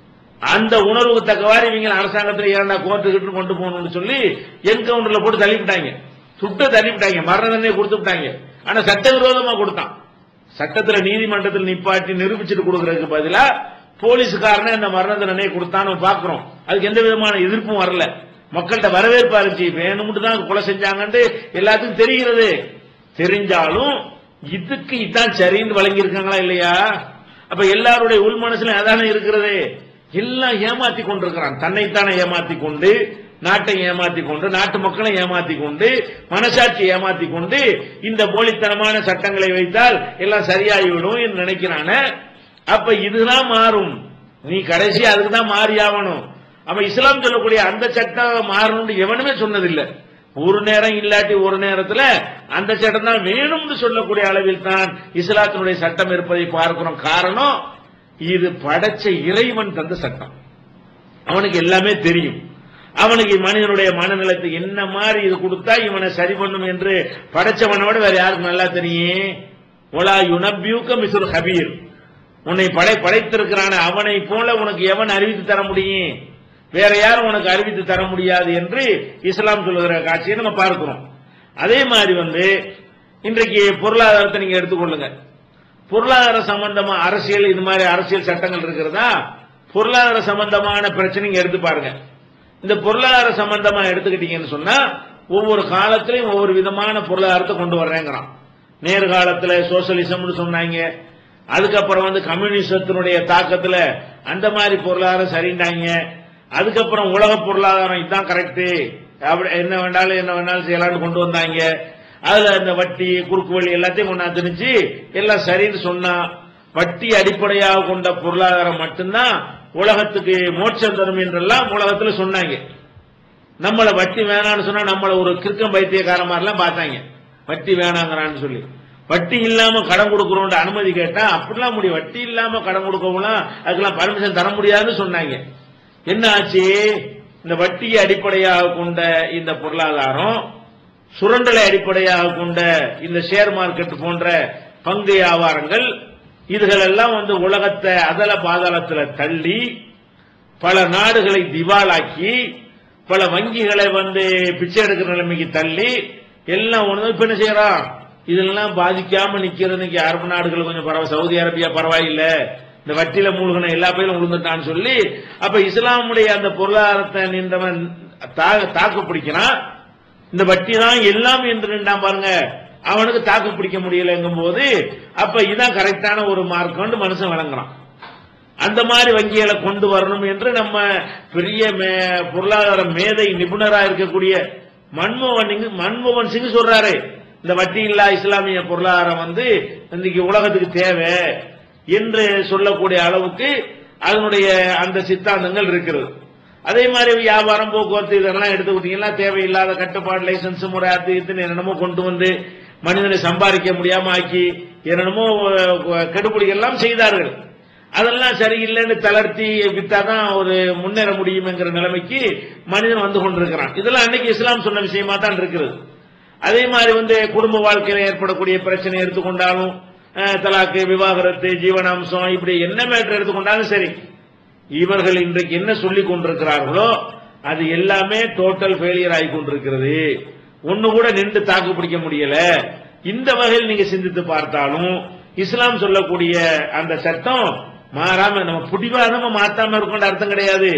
அந்த உணர்வுக்கு தக்கவாறு இவங்க அரசாங்கத்தில் ஏன்டா கோர்ட்டுக்கிட்டு கொண்டு போகணும்னு சொல்லி என்கவுண்டர்ல போட்டு தள்ளிவிட்டாங்க சுட்டு தள்ளிவிட்டாங்க மரண தண்டனை கொடுத்து விட்டாங்க ஆனா சட்டவிரோதமா கொடுத்தான் சட்டத்துல நீதிமன்றத்தில் நிப்பாட்டி நிரூபிச்சுட்டு கொடுக்கறதுக்கு பதிலா போலீஸ்காரனே அந்த மரண தண்டனையை கொடுத்தான்னு பாக்குறோம் அதுக்கு எந்த விதமான எதிர்ப்பும் வரல மக்கள்கிட்ட வரவேற்பா இருந்துச்சு வேணும்னு தான் கொலை செஞ்சாங்கன்ட்டு எல்லாத்துக்கும் தெரிகிறது தெரிஞ்சாலும் இதுக்கு இதான் சரின்னு வழங்கி இருக்காங்களா இல்லையா அப்ப எல்லாருடைய உள் மனசுல அதானே இருக்கிறது எல்லாம் ஏமாத்தி கொண்டிருக்கிறான் தன்னைத்தானே ஏமாத்தி கொண்டு நாட்டை ஏமாத்தி கொண்டு நாட்டு மக்களை ஏமாத்தி கொண்டு மனசாட்சி ஏமாத்தி கொண்டு இந்த போலித்தனமான சட்டங்களை வைத்தால் எல்லாம் சரியாகிவிடும் என்று நினைக்கிறான அப்ப இதுதான் மாறும் நீ கடைசி அதுக்கு தான் மாறி ஆகணும் அப்ப இஸ்லாம் சொல்லக்கூடிய அந்த சட்டம் மாறணும்னு எவனுமே சொன்னதில்லை ஒரு நேரம் இல்லாட்டி ஒரு நேரத்துல அந்த சட்டம் தான் வேணும்னு சொல்லக்கூடிய அளவில் தான் இஸ்லாத்தினுடைய சட்டம் இருப்பதை பார்க்கிறோம் காரணம் இது படைச்ச இறைவன் தந்த சட்டம் அவனுக்கு எல்லாமே தெரியும் அவனுக்கு மனிதனுடைய மனநிலத்தை என்ன மாதிரி இது கொடுத்தா இவனை சரி பண்ணும் என்று படைச்சவனோட வேற யாருக்கு நல்லா தெரியும் ஒலா யுனபியூக்க மிசுல் ஹபீர் உன்னை படை படைத்திருக்கிறான அவனை போல உனக்கு எவன் அறிவித்து தர முடியும் வேற யாரும் உனக்கு அறிவித்து தர முடியாது என்று இஸ்லாம் சொல்லுகிற காட்சியை நம்ம பார்க்கிறோம் அதே மாதிரி வந்து இன்றைக்கு பொருளாதாரத்தை நீங்க எடுத்துக்கொள்ளுங்க பொருளாதார சம்பந்தமா அரசியல் இது மாதிரி அரசியல் சட்டங்கள் இருக்கிறதா பொருளாதார சம்பந்தமான பிரச்சனைங்க எடுத்து பாருங்க இந்த பொருளாதார சம்பந்தமா எடுத்துக்கிட்டீங்கன்னு சொன்னா ஒவ்வொரு காலத்திலையும் ஒவ்வொரு விதமான பொருளாதாரத்தை கொண்டு வர்றேங்கிறான் நேர்காலத்துல சோசியலிசம்னு சொன்னாங்க அதுக்கப்புறம் வந்து கம்யூனிசத்தினுடைய தாக்கத்துல அந்த மாதிரி பொருளாதாரம் சரிண்டாங்க அதுக்கப்புறம் உலக பொருளாதாரம் இதுதான் கரெக்ட் அப்படி என்ன வேண்டாலும் என்ன வேணாலும் செய்யலாம்னு கொண்டு வந்தாங்க அதுல இந்த வட்டி குறுக்கு வழி எல்லாத்தையும் கொண்டாந்து திணிச்சு எல்லாம் சரின்னு சொன்னா வட்டி அடிப்படையாக கொண்ட பொருளாதாரம் மட்டும்தான் உலகத்துக்கு மோட்சம் தரும் என்றெல்லாம் உலகத்துல சொன்னாங்க நம்மள வட்டி வேணாம்னு சொன்னா நம்மள ஒரு கிறுக்கம் பைத்தியக்கார மாதிரிலாம் பார்த்தாங்க வட்டி வேணாங்கிறான்னு சொல்லி வட்டி இல்லாம கடன் கொடுக்கறோம் அனுமதி கேட்டா அப்படிலாம் முடியும் வட்டி இல்லாம கடன் கொடுக்கவும் அதுக்கெல்லாம் பர்மிஷன் தர முடியாதுன்னு சொன்னாங்க என்ன ஆச்சு இந்த வட்டியை அடிப்படையாக கொண்ட இந்த பொருளாதாரம் சுரண்டலை அடிப்படையாக கொண்ட இந்த ஷேர் மார்க்கெட் போன்ற பங்கு வியாபாரங்கள் இதுகள் எல்லாம் வந்து உலகத்தை அதல பாதாளத்துல தள்ளி பல நாடுகளை திவாலாக்கி பல வங்கிகளை வந்து பிச்சை எடுக்கிற நிலைமைக்கு தள்ளி எல்லாம் ஒண்ணு இப்ப என்ன செய்யறான் இதெல்லாம் பாதிக்காம நிக்கிறதுக்கு அரபு நாடுகள் கொஞ்சம் பரவ சவுதி அரேபியா பரவாயில்ல இந்த வட்டியில மூழ்கின எல்லா பேரும் விழுந்துட்டான்னு சொல்லி அப்ப இஸ்லாமுடைய அந்த பொருளாதாரத்தை நின்றவன் தா- தாக்கு பிடிக்கிறான் இந்த வட்டி தான் எல்லாம் என்று நின்றான் பாருங்க அவனுக்கு தாக்கு பிடிக்க முடியலங்கும் போது அப்ப இதான் கரெக்டான ஒரு மார்க்கம்னு மனுஷன் வழங்குறான் அந்த மாதிரி வங்கிகளை கொண்டு வரணும் என்று நம்ம பெரிய மே- பொருளாதார மேதை நிபுணரா இருக்கக்கூடிய மன்மோகன் சிங் மன்மோகன் சிங் சொல்றாரு இந்த வட்டி இல்லா இஸ்லாமிய பொருளாதாரம் வந்து இன்னைக்கு உலகத்துக்கு தேவை என்று சொல்லக்கூடிய அளவுக்கு அதனுடைய அந்த சித்தாந்தங்கள் இருக்கிறது அதே மாதிரி வியாபாரம் போக்குவரத்து இதெல்லாம் எடுத்துக்கிட்டீங்கன்னா தேவையில்லாத கட்டுப்பாடு லைசன்ஸ் முறை அது இதுன்னு என்னென்னமோ கொண்டு வந்து மனிதனை சம்பாதிக்க முடியாம ஆக்கி என்னென்னமோ அஹ், கெடுபிடிகள் எல்லாம் செய்தார்கள் அதெல்லாம் சரியில்லைன்னு தளர்த்தி வித்தாதான் ஒரு முன்னேற முடியுங்கிற நிலைமைக்கு மனிதன் வந்து கொண்டிருக்கிறான் இதெல்லாம் அன்னைக்கு இஸ்லாம் சொன்ன விஷயமா தான் இருக்கிறது அதே மாதிரி வந்து குடும்ப வாழ்க்கையில ஏற்படக்கூடிய பிரச்சனை எடுத்துக்கொண்டாலும் அஹ், தலாக்கு விவாகரத்து ஜீவனாம்சம் இப்படி என்ன மேட்டர் எடுத்துக்கொண்டாலும் சரி இவர்கள் இன்றைக்கு என்ன சொல்லிக் கொண்டிருக்கிறார்களோ அது எல்லாமே டோட்டல் ஃபெயிலியர் ஆகி கொண்டிருக்கிறது ஒண்ணு கூட நின்று தாக்கு பிடிக்க முடியல இந்த வகையில் நீங்க சிந்தித்து பார்த்தாலும் இஸ்லாம் சொல்லக்கூடிய அந்த சட்டம் மாறாம நம்ம புடிவாதமா மாத்தாம இருக்கோன்ற அர்த்தம் கிடையாது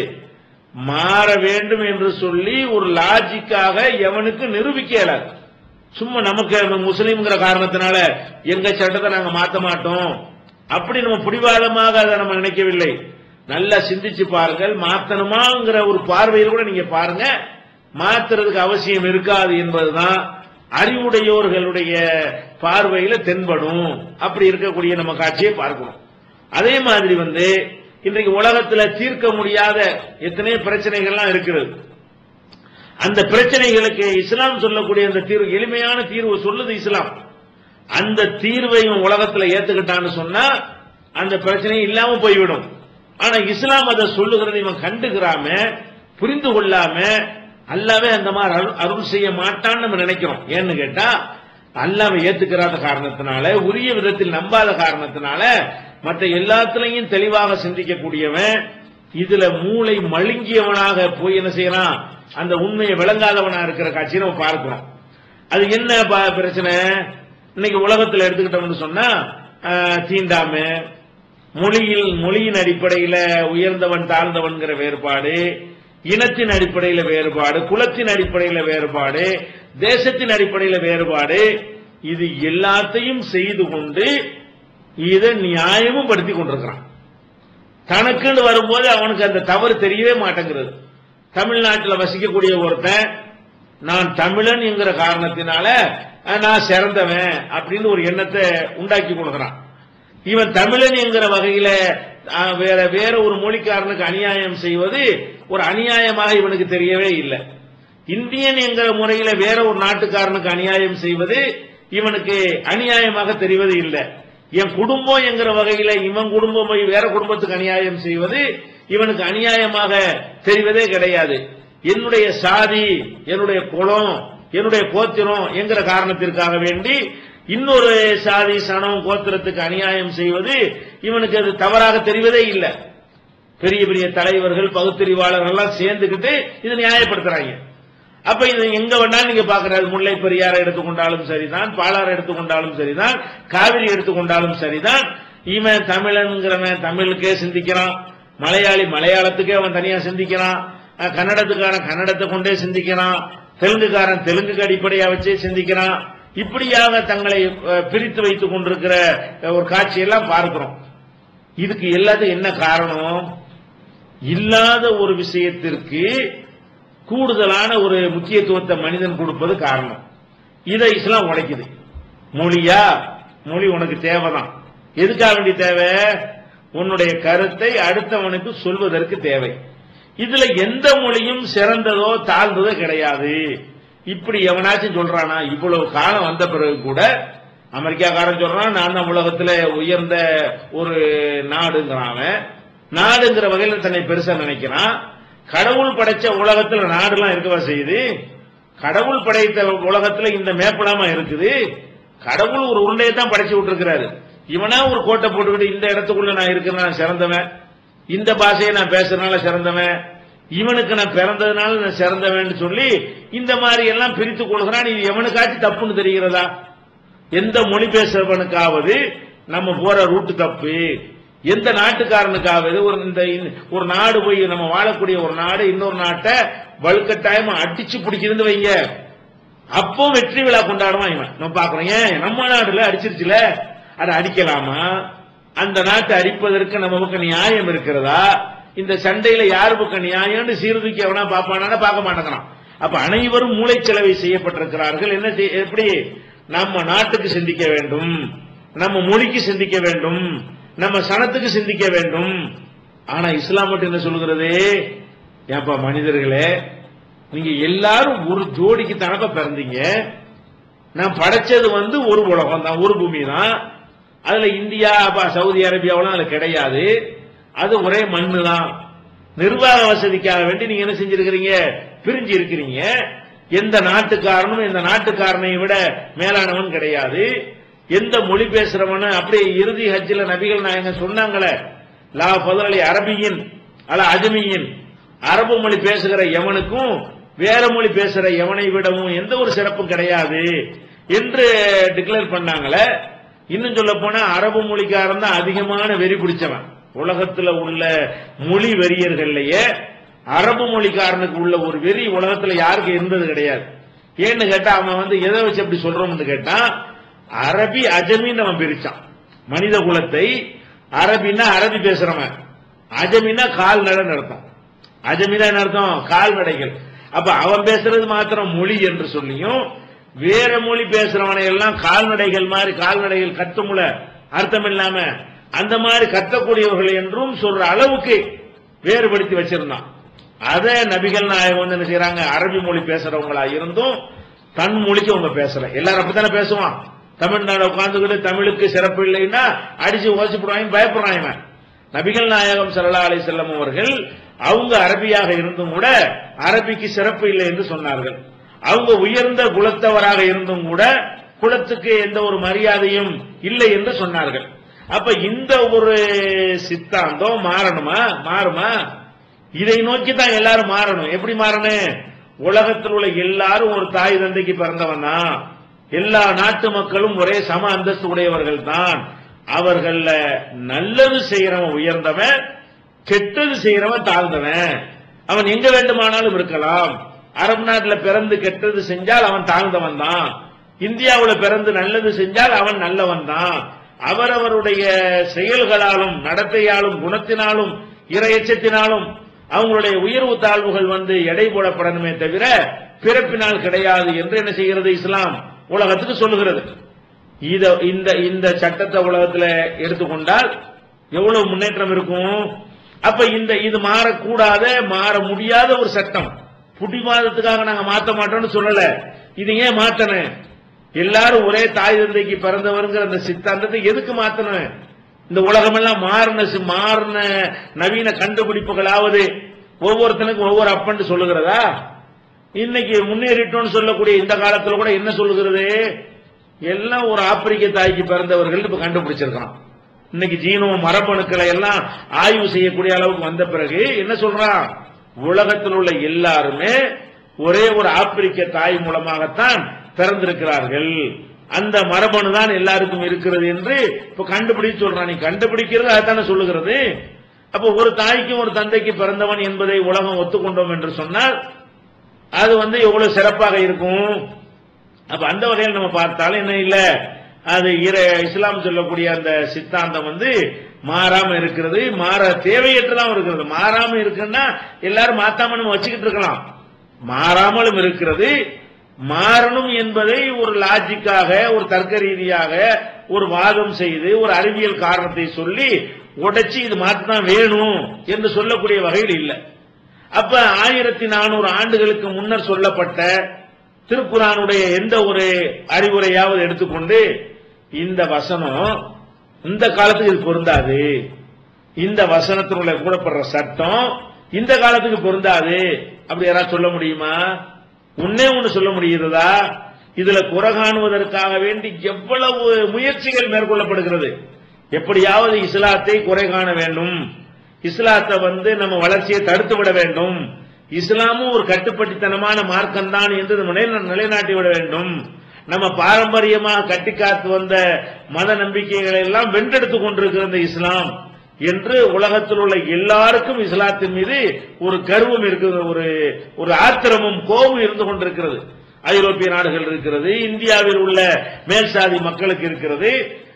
மாற வேண்டும் என்று சொல்லி ஒரு லாஜிக்காக எவனுக்கு நிரூபிக்க இயலாது சும்மா நமக்கு முஸ்லீம்ங்கிற காரணத்தினால எங்க சட்டத்தை நாங்க மாத்த மாட்டோம் அப்படி நம்ம பிடிவாதமாக அதை நம்ம நினைக்கவில்லை நல்லா சிந்திச்சு பாருங்கள் மாத்தணுமாங்கிற ஒரு பார்வையில் கூட நீங்க பாருங்க மாத்துறதுக்கு அவசியம் இருக்காது என்பதுதான் அறிவுடையோர்களுடைய பார்வையில தென்படும் அப்படி இருக்கக்கூடிய நம்ம காட்சியை பார்க்கணும் அதே மாதிரி வந்து இன்றைக்கு உலகத்துல தீர்க்க முடியாத எத்தனையோ பிரச்சனைகள்லாம் இருக்கிறது அந்த பிரச்சனைகளுக்கு இஸ்லாம் சொல்லக்கூடிய அந்த தீர்வு எளிமையான தீர்வு சொல்லுது இஸ்லாம் அந்த தீர்வையும் உலகத்துல ஏத்துக்கிட்டான்னு சொன்னா அந்த பிரச்சனை இல்லாம போய்விடும் ஆனா இஸ்லாம் அதை சொல்லுகிறது இவன் கண்டுக்கிறாம புரிந்து கொள்ளாம அல்லாவே அந்த மாதிரி அருள் அருள் செய்ய மாட்டான்னு நம்ம நினைக்கிறோம் ஏன்னு கேட்டா அல்லாவை ஏத்துக்கிறாத காரணத்தினால உரிய விதத்தில் நம்பாத காரணத்தினால மற்ற எல்லாத்துலயும் தெளிவாக சிந்திக்கக்கூடியவன் இதுல மூளை மழுங்கியவனாக போய் என்ன செய்யறான் அந்த உண்மையை விளங்காதவனா இருக்கிற காட்சியை நம்ம பார்க்கிறோம் அது என்ன ப- பிரச்சனை இன்னைக்கு உலகத்துல எடுத்துக்கிட்டோம்னு சொன்னா ஆஹ், தீண்டாமை மொழியில் மொழியின் அடிப்படையில உயர்ந்தவன் தாழ்ந்தவன்கிற வேறுபாடு இனத்தின் அடிப்படையில வேறுபாடு குலத்தின் அடிப்படையில வேறுபாடு தேசத்தின் அடிப்படையில வேறுபாடு இது எல்லாத்தையும் செய்து கொண்டு இதை நியாயமும் படுத்தி கொண்டிருக்கிறான் தனக்குன்னு வரும்போது அவனுக்கு அந்த தவறு தெரியவே மாட்டேங்கிறது தமிழ்நாட்டில் வசிக்கக்கூடிய ஒருத்தன் நான் தமிழன் என்கிற காரணத்தினால அஹ், நான் சிறந்தவன் அப்படின்னு ஒரு எண்ணத்தை உண்டாக்கி கொடுக்கிறான் இவன் தமிழன் என்கிற வகையில அஹ், வேற வேற ஒரு மொழிக்காரனுக்கு அநியாயம் செய்வது ஒரு அநியாயமாக இவனுக்கு தெரியவே இல்லை இந்தியன் என்கிற முறையில வேற ஒரு நாட்டுக்காரனுக்கு அநியாயம் செய்வது இவனுக்கு அநியாயமாக தெரிவது இல்லை என் குடும்பம் என்கிற வகையில இவன் குடும்பம் போய் வேற குடும்பத்துக்கு அநியாயம் செய்வது இவனுக்கு அநியாயமாக தெரிவதே கிடையாது என்னுடைய சாதி என்னுடைய குலம் என்னுடைய கோத்திரம் என்கிற காரணத்திற்காக வேண்டி இன்னொரு சாதி சனம் கோத்திரத்துக்கு அநியாயம் செய்வது இவனுக்கு அது தவறாக தெரிவதே இல்லை பெரிய பெரிய தலைவர்கள் பகுத்தறிவாளர்கள் எல்லாம் சேர்ந்துக்கிட்டு இதை நியாயப்படுத்துறாங்க அப்ப இது எங்க வேணாலும் நீங்க பாக்குறது முல்லை பெரியாரை எடுத்துக்கொண்டாலும் சரிதான் பாலாறு எடுத்துக்கொண்டாலும் சரிதான் காவிரி எடுத்துக்கொண்டாலும் சரிதான் இவன் தமிழன்கிறவன் தமிழுக்கே சிந்திக்கிறான் மலையாளி மலையாளத்துக்கே அவன் தனியா சிந்திக்கிறான் அஹ் கன்னடத்துக்காரன் கன்னடத்தை கொண்டே சிந்திக்கிறான் தெலுங்குக்காரன் தெலுங்குக்கு அடிப்படையா வச்சே சிந்திக்கிறான் இப்படியாக தங்களை அஹ், பிரித்து வைத்துக் கொண்டிருக்கிற அஹ், ஒரு காட்சியெல்லாம் பார்க்கிறோம் இதுக்கு எல்லாத்துக்கும் என்ன காரணம் இல்லாத ஒரு விஷயத்திற்கு கூடுதலான ஒரு முக்கியத்துவத்தை மனிதன் கொடுப்பது காரணம் இதை இஸ்லாம் உடைக்குது மொழியா மொழி உனக்கு தேவைதான் எதுக்காக வேண்டிய தேவை உன்னுடைய கருத்தை அடுத்தவனுக்கு சொல்வதற்கு தேவை இதுல எந்த மொழியும் சிறந்ததோ தாழ்ந்ததோ கிடையாது இப்படி எவனாச்சும் சொல்றானா இவ்வளவு காலம் வந்த பிறகு கூட அமெரிக்காக்காரன் சொல்றான் நான் தான் உலகத்துல உயர்ந்த ஒரு நாடுங்கிறான் அவன். நாடுங்கிற வகையில தன்னை பெருசா நினைக்கிறான் கடவுள் படைச்ச உலகத்துல நாடுலாம் இருக்கவா செய்யுது கடவுள் படைத்த உலகத்துல இந்த மேப்பலாமா இருக்குது கடவுள் ஒரு உருண்டையை தான் படைச்சு விட்டுருக்கிறாரு இவனா ஒரு கோட்டை போட்டுக்கிட்டு இந்த இடத்துக்குள்ள நான் இருக்கிறேன் நான் சிறந்தவன் இந்த பாஷையை நான் பேசுறதுனால சிறந்தவன் இவனுக்கு நான் பிறந்ததுனால நான் சிறந்தவன் சொல்லி இந்த மாதிரி எல்லாம் பிரித்து கொள்கிறான் இது எவனுக்காச்சும் தப்புன்னு தெரிகிறதா எந்த மொழி பேசுறவனுக்காவது நம்ம போற ரூட்டு தப்பு எந்த நாட்டுக்காரனுக்காவது ஒரு இந்த இந்த- ஒரு நாடு போய் நம்ம வாழக்கூடிய ஒரு நாடு இன்னொரு நாட்டை வலுக்கட்டாயமா அடிச்சு பிடிக்கிறது வைங்க அப்போ வெற்றி விழா கொண்டாடுவான் இவன் நம்ம பாக்குறோம் ஏன் நம்ம நாடுல அடிச்சிருச்சுல அதை அடிக்கலாமா அந்த நாட்டை அடிப்பதற்கு நம்ம பக்கம் நியாயம் இருக்கிறதா இந்த சண்டையில யாரு பக்கம் நியாயம்னு சீர்தூக்கி எவனா பாப்பானா பார்க்க மாட்டேங்கிறான் அப்ப அனைவரும் மூளைச்சலவை செய்யப்பட்டிருக்கிறார்கள் என்ன செய்- எப்படி நம்ம நாட்டுக்கு சிந்திக்க வேண்டும் நம்ம மொழிக்கு சிந்திக்க வேண்டும் நம்ம சனத்துக்கு சிந்திக்க வேண்டும் ஆனா இஸ்லாம் மட்டும் என்ன சொல்லுகிறது ஏப்பா மனிதர்களே நீங்க எல்லாரும் ஒரு ஜோடிக்கு தனப்ப பிறந்தீங்க நான் படைச்சது வந்து ஒரு உலகம் தான் ஒரு பூமி தான் அதுல இந்தியா அப்ப சவுதி அரேபியாவெல்லாம் அதுல கிடையாது அது ஒரே மண்ணு தான் நிர்வாக வசதிக்காக வேண்டி நீங்க என்ன செஞ்சிருக்கிறீங்க பிரிஞ்சு இருக்கிறீங்க எந்த நாட்டுக்காரனும் இந்த நாட்டுக்காரனை விட மேலானவன் கிடையாது எந்த மொழி பேசுறவனு அப்படியே இறுதி ஹஜ்ஜில் நபிகள் நாயகம் சொன்னாங்களே லா பதலி அரபியின் அல்ல அஜமியின் அரபு மொழி பேசுகிற எவனுக்கும் வேற மொழி பேசுற எவனை விடவும் எந்த ஒரு சிறப்பும் கிடையாது என்று டிக்ளேர் பண்ணாங்களே இன்னும் சொல்ல போனா அரபு மொழிக்காரன் தான் அதிகமான வெறி பிடிச்சவன் உலகத்துல உள்ள மொழி வெறியர்கள்லயே அரபு மொழிக்காரனுக்கு உள்ள ஒரு வெறி உலகத்துல யாருக்கு இருந்தது கிடையாது ஏன்னு கேட்டா அவன் வந்து எதை வச்சு அப்படி சொல்றோம்னு கேட்டா அரபி அஜமின்னு அவன் பிரிச்சான் மனித குலத்தை அரபின்னா அரபி பேசுறவன் அஜமின்னா கால்நடைன்னு அர்த்தம் அஜமினா என்ன அர்த்தம் கால்நடைகள் அப்ப அவன் பேசுறது மாத்திரம் மொழி என்று சொல்லியும் வேற மொழி பேசுறவனை எல்லாம் கால்நடைகள் மாதிரி கால்நடைகள் கத்துமுல அர்த்தம் இல்லாம அந்த மாதிரி கத்தக்கூடியவர்கள் என்றும் சொல்ற அளவுக்கு வேறுபடுத்தி வச்சிருந்தான் அத நபிகள் நாயகம் வந்து என்ன செய்யறாங்க அரபி மொழி பேசுறவங்களா இருந்தும் தன் மொழிக்கு அவங்க பேசல எல்லாரும் அப்படித்தானே பேசுவான் தமிழ்நாடு உட்கார்ந்துக்கிட்டு தமிழுக்கு சிறப்பு இல்லைன்னா அடிச்சு ஓசிப்படுவாங்க பயப்படுறாங்க இவன். நபிகள் நாயகம் ஸல்லல்லாஹு அலைஹி செல்லம் அவர்கள் அவங்க அரபியாக இருந்தும் கூட அரபிக்கு சிறப்பு இல்லை என்று சொன்னார்கள் அவங்க உயர்ந்த குலத்தவராக இருந்தும் கூட குலத்துக்கு எந்த ஒரு மரியாதையும் இல்லை என்று சொன்னார்கள் அப்ப இந்த ஒரு சித்தாந்தம் மாறணுமா மாறுமா இதை நோக்கி தான் எல்லாரும் மாறணும் எப்படி மாறணும் உலகத்தில் உள்ள எல்லாரும் ஒரு தாய் தந்தைக்கு பிறந்தவன் தான் எல்லா நாட்டு மக்களும் ஒரே சம அந்தஸ்து உடையவர்கள் தான் அவர்கள நல்லது செய்யறவன் உயர்ந்தவன் கெட்டது செய்யறவன் தாழ்ந்தவன் அவன் எங்க வேண்டுமானாலும் இருக்கலாம் அரபு நாட்டுல பிறந்து கெட்டது செஞ்சால் அவன் தாழ்ந்தவன் தான் இந்தியாவுல பிறந்து நல்லது செஞ்சால் அவன் நல்லவன் தான் அவரவருடைய செயல்களாலும் நடத்தையாலும் குணத்தினாலும் இரையச்சத்தினாலும் அவங்களுடைய உயர்வு தாழ்வுகள் வந்து எடை போடப்படணுமே தவிர பிறப்பினால் கிடையாது என்று என்ன செய்கிறது இஸ்லாம் உலகத்துக்கு சொல்லுகிறது இத இந்த இந்த சட்டத்தை உலகத்துல எடுத்துக்கொண்டால் எவ்வளவு முன்னேற்றம் இருக்கும் அப்ப இந்த இது மாறக்கூடாத மாற முடியாத ஒரு சட்டம் புடிவாதத்துக்காக நாங்க மாத்த மாட்டோம்னு சொல்லல இது ஏன் மாத்தணும் எல்லாரும் ஒரே தாய் தந்தைக்கு பிறந்தவருங்கிற அந்த சித்தாந்தத்தை எதுக்கு மாத்தணும் இந்த உலகமெல்லாம் மாறின சி- மாறின நவீன கண்டுபிடிப்புகளாவது ஒவ்வொருத்தனுக்கும் ஒவ்வொரு அப்பன்னு சொல்லுகிறதா இன்னைக்கு முன்னேறிட்டோம்னு சொல்லக்கூடிய இந்த காலத்துல கூட என்ன சொல்லுகிறது எல்லாம் ஒரு ஆப்பிரிக்க தாய்க்கு பிறந்தவர்கள் இப்ப கண்டுபிடிச்சிருக்கான் இன்னைக்கு ஜீனோ மரபணுக்களை எல்லாம் ஆய்வு செய்யக்கூடிய அளவுக்கு வந்த பிறகு என்ன சொல்றான் உலகத்தில் உள்ள எல்லாருமே ஒரே ஒரு ஆப்பிரிக்க தாய் மூலமாகத்தான் பிறந்திருக்கிறார்கள் அந்த மரபணு தான் எல்லாருக்கும் இருக்கிறது என்று இப்ப கண்டுபிடிச்சு சொல்றான் நீ கண்டுபிடிக்கிறது அதானே சொல்லுகிறது அப்ப ஒரு தாய்க்கும் ஒரு தந்தைக்கு பிறந்தவன் என்பதை உலகம் ஒத்துக்கொண்டோம் என்று சொன்னால் அது வந்து எவ்வளவு சிறப்பாக இருக்கும் அப்ப அந்த வகையில் நம்ம பார்த்தாலும் என்ன இல்ல அது இர- இஸ்லாம் சொல்லக்கூடிய அந்த சித்தாந்தம் வந்து மாறாம இருக்கிறது மாற தேவையற்றதாகவும் இருக்கிறது மாறாம இருக்குன்னா எல்லாரும் மாத்தாம நம்ம வச்சுக்கிட்டு இருக்கலாம் மாறாமலும் இருக்கிறது மாறணும் என்பதை ஒரு லாஜிக்காக ஒரு தர்க்க ரீதியாக ஒரு வாதம் செய்து ஒரு அறிவியல் காரணத்தை சொல்லி உடைச்சு இது மாத்தான் வேணும் என்று சொல்லக்கூடிய வகையில் இல்லை அப்ப ஆயிரத்தி நானூறு ஆண்டுகளுக்கு முன்னர் சொல்லப்பட்ட திருக்குறானுடைய எந்த ஒரு அறிவுரையாவது எடுத்துக்கொண்டு இந்த வசனம் இந்த காலத்துக்கு இது பொருந்தாது இந்த வசனத்தினுள்ள கூடப்படுற சட்டம் இந்த காலத்துக்கு பொருந்தாது அப்படி யாராவது சொல்ல முடியுமா உன்னே ஒண்ணு சொல்ல முடிகிறதா இதுல குறை காணுவதற்காக வேண்டி எவ்வளவு முயற்சிகள் மேற்கொள்ளப்படுகிறது எப்படியாவது இஸ்லாத்தை குறை காண வேண்டும் இஸ்லாத்தை வந்து நம்ம வளர்ச்சியை தடுத்து விட வேண்டும் இஸ்லாமும் ஒரு கட்டுப்பட்டித்தனமான மார்க்கம் தான் என்று நம்ம நிலை- நிலைநாட்டி விட வேண்டும் நம்ம பாரம்பரியமாக கட்டி காத்து வந்த மத நம்பிக்கைகளை எல்லாம் வென்றெடுத்துக் கொண்டிருக்கிற இந்த இஸ்லாம் என்று உலகத்தில் உள்ள எல்லாருக்கும் இஸ்லாத்தின் மீது ஒரு கர்வம் இருக்குது ஒரு ஒரு ஆத்திரமும் கோபம் இருந்து கொண்டிருக்கிறது ஐரோப்பிய நாடுகள் இருக்கிறது இந்தியாவில் உள்ள மேல் சாதி மக்களுக்கு இருக்கிறது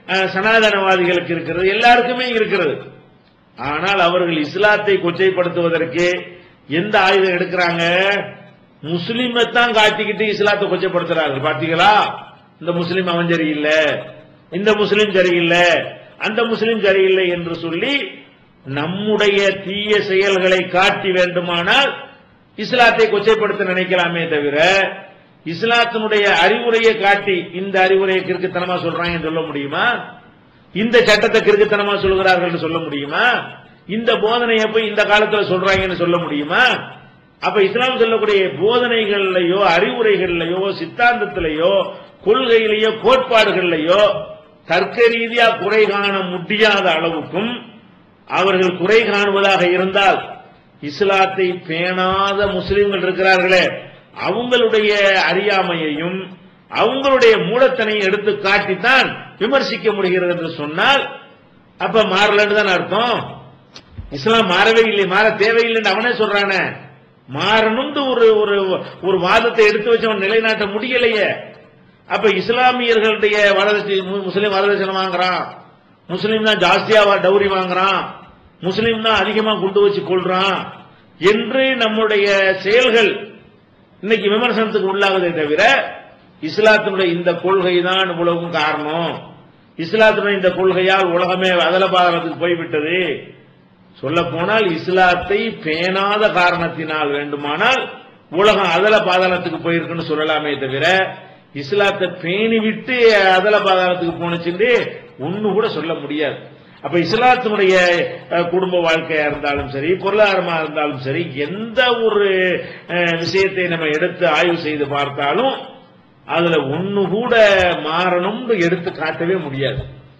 அஹ், சனாதனவாதிகளுக்கு இருக்கிறது எல்லாருக்குமே இருக்கிறது ஆனால் அவர்கள் இஸ்லாத்தை கொச்சைப்படுத்துவதற்கு எந்த ஆயுதம் எடுக்கிறாங்க முஸ்லிமை தான் காட்டிக்கிட்டு இஸ்லாத்தை கொச்சைப்படுத்துறார்கள் பாத்தீங்களா இந்த முஸ்லிம் அவன் சரியில்லை இந்த முஸ்லிம் சரியில்லை அந்த முஸ்லிம் சரியில்லை என்று சொல்லி நம்முடைய தீய செயல்களை காட்டி வேண்டுமானால் இஸ்லாத்தை கொச்சைப்படுத்த நினைக்கலாமே தவிர இஸ்லாத்தினுடைய அறிவுரையை காட்டி இந்த அறிவுரையை கிறுக்குத்தனமா சொல்றாங்கன்னு சொல்ல முடியுமா இந்த சட்டத்தை கிறுக்குத்தனமா சொல்கிறார்கள் சொல்ல முடியுமா இந்த போதனையை போய் இந்த காலத்துல சொல்றாங்கன்னு சொல்ல முடியுமா அப்ப இஸ்லாம் சொல்லக்கூடிய போதனைகள்லயோ அறிவுரைகள்லயோ சித்தாந்தத்திலேயோ கொள்கையிலேயோ கோட்பாடுகள்லயோ தர்க்க ரீதியா குறை காண முடியாத அளவுக்கும் அவர்கள் குறை காணுவதாக இருந்தால் இஸ்லாத்தை பேணாத முஸ்லிம்கள் இருக்கிறார்களே அவங்களுடைய அறியாமையையும் அவங்களுடைய மூடத்தனையும் எடுத்து காட்டித்தான் விமர்சிக்க முடிகிறது என்று சொன்னால் அப்ப மாறலன்னு தான் அர்த்தம் இஸ்லாம் மாறவே இல்லை மாற தேவையில்லைன்னு அவனே சொல்றானே மாறணும்னு ஒரு ஒரு ஒரு வாதத்தை எடுத்து வச்சவன் நிலைநாட்ட முடியலையே அப்ப இஸ்லாமியர்களுடைய வரதட்சணை மு- முஸ்லிம் வரதட்சணை வாங்குறான் முஸ்லிம் தான் ஜாஸ்தியா வ- டௌரி வாங்குறான் முஸ்லிம் தான் அதிகமா குண்டு வச்சு கொள்றான் என்று நம்முடைய செயல்கள் இன்னைக்கு விமர்சனத்துக்கு உள்ளாகுதே தவிர இஸ்லாத்தினுடைய இந்த கொள்கை தான் இவ்வளவும் காரணம் இஸ்லாத்தினுடைய இந்த கொள்கையால் உலகமே அதலபாதனத்துக்கு போய்விட்டது சொல்ல போனால் இஸ்லாத்தை பேணாத காரணத்தினால் வேண்டுமானால் உலகம் அதல பாதாளத்துக்கு போயிருக்குன்னு சொல்லலாமே தவிர இஸ்லாத்தை பேணி விட்டு அதல பாதாளத்துக்கு போனுச்சுன்னு ஒண்ணு கூட சொல்ல முடியாது அப்ப இஸ்லாத்தினுடைய அஹ், குடும்ப வாழ்க்கையா இருந்தாலும் சரி பொருளாதாரமா இருந்தாலும் சரி எந்த ஒரு அஹ், விஷயத்தை நம்ம எடுத்து ஆய்வு செய்து பார்த்தாலும் அதுல ஒண்ணு கூட மாறணும்னு எடுத்து காட்டவே முடியாது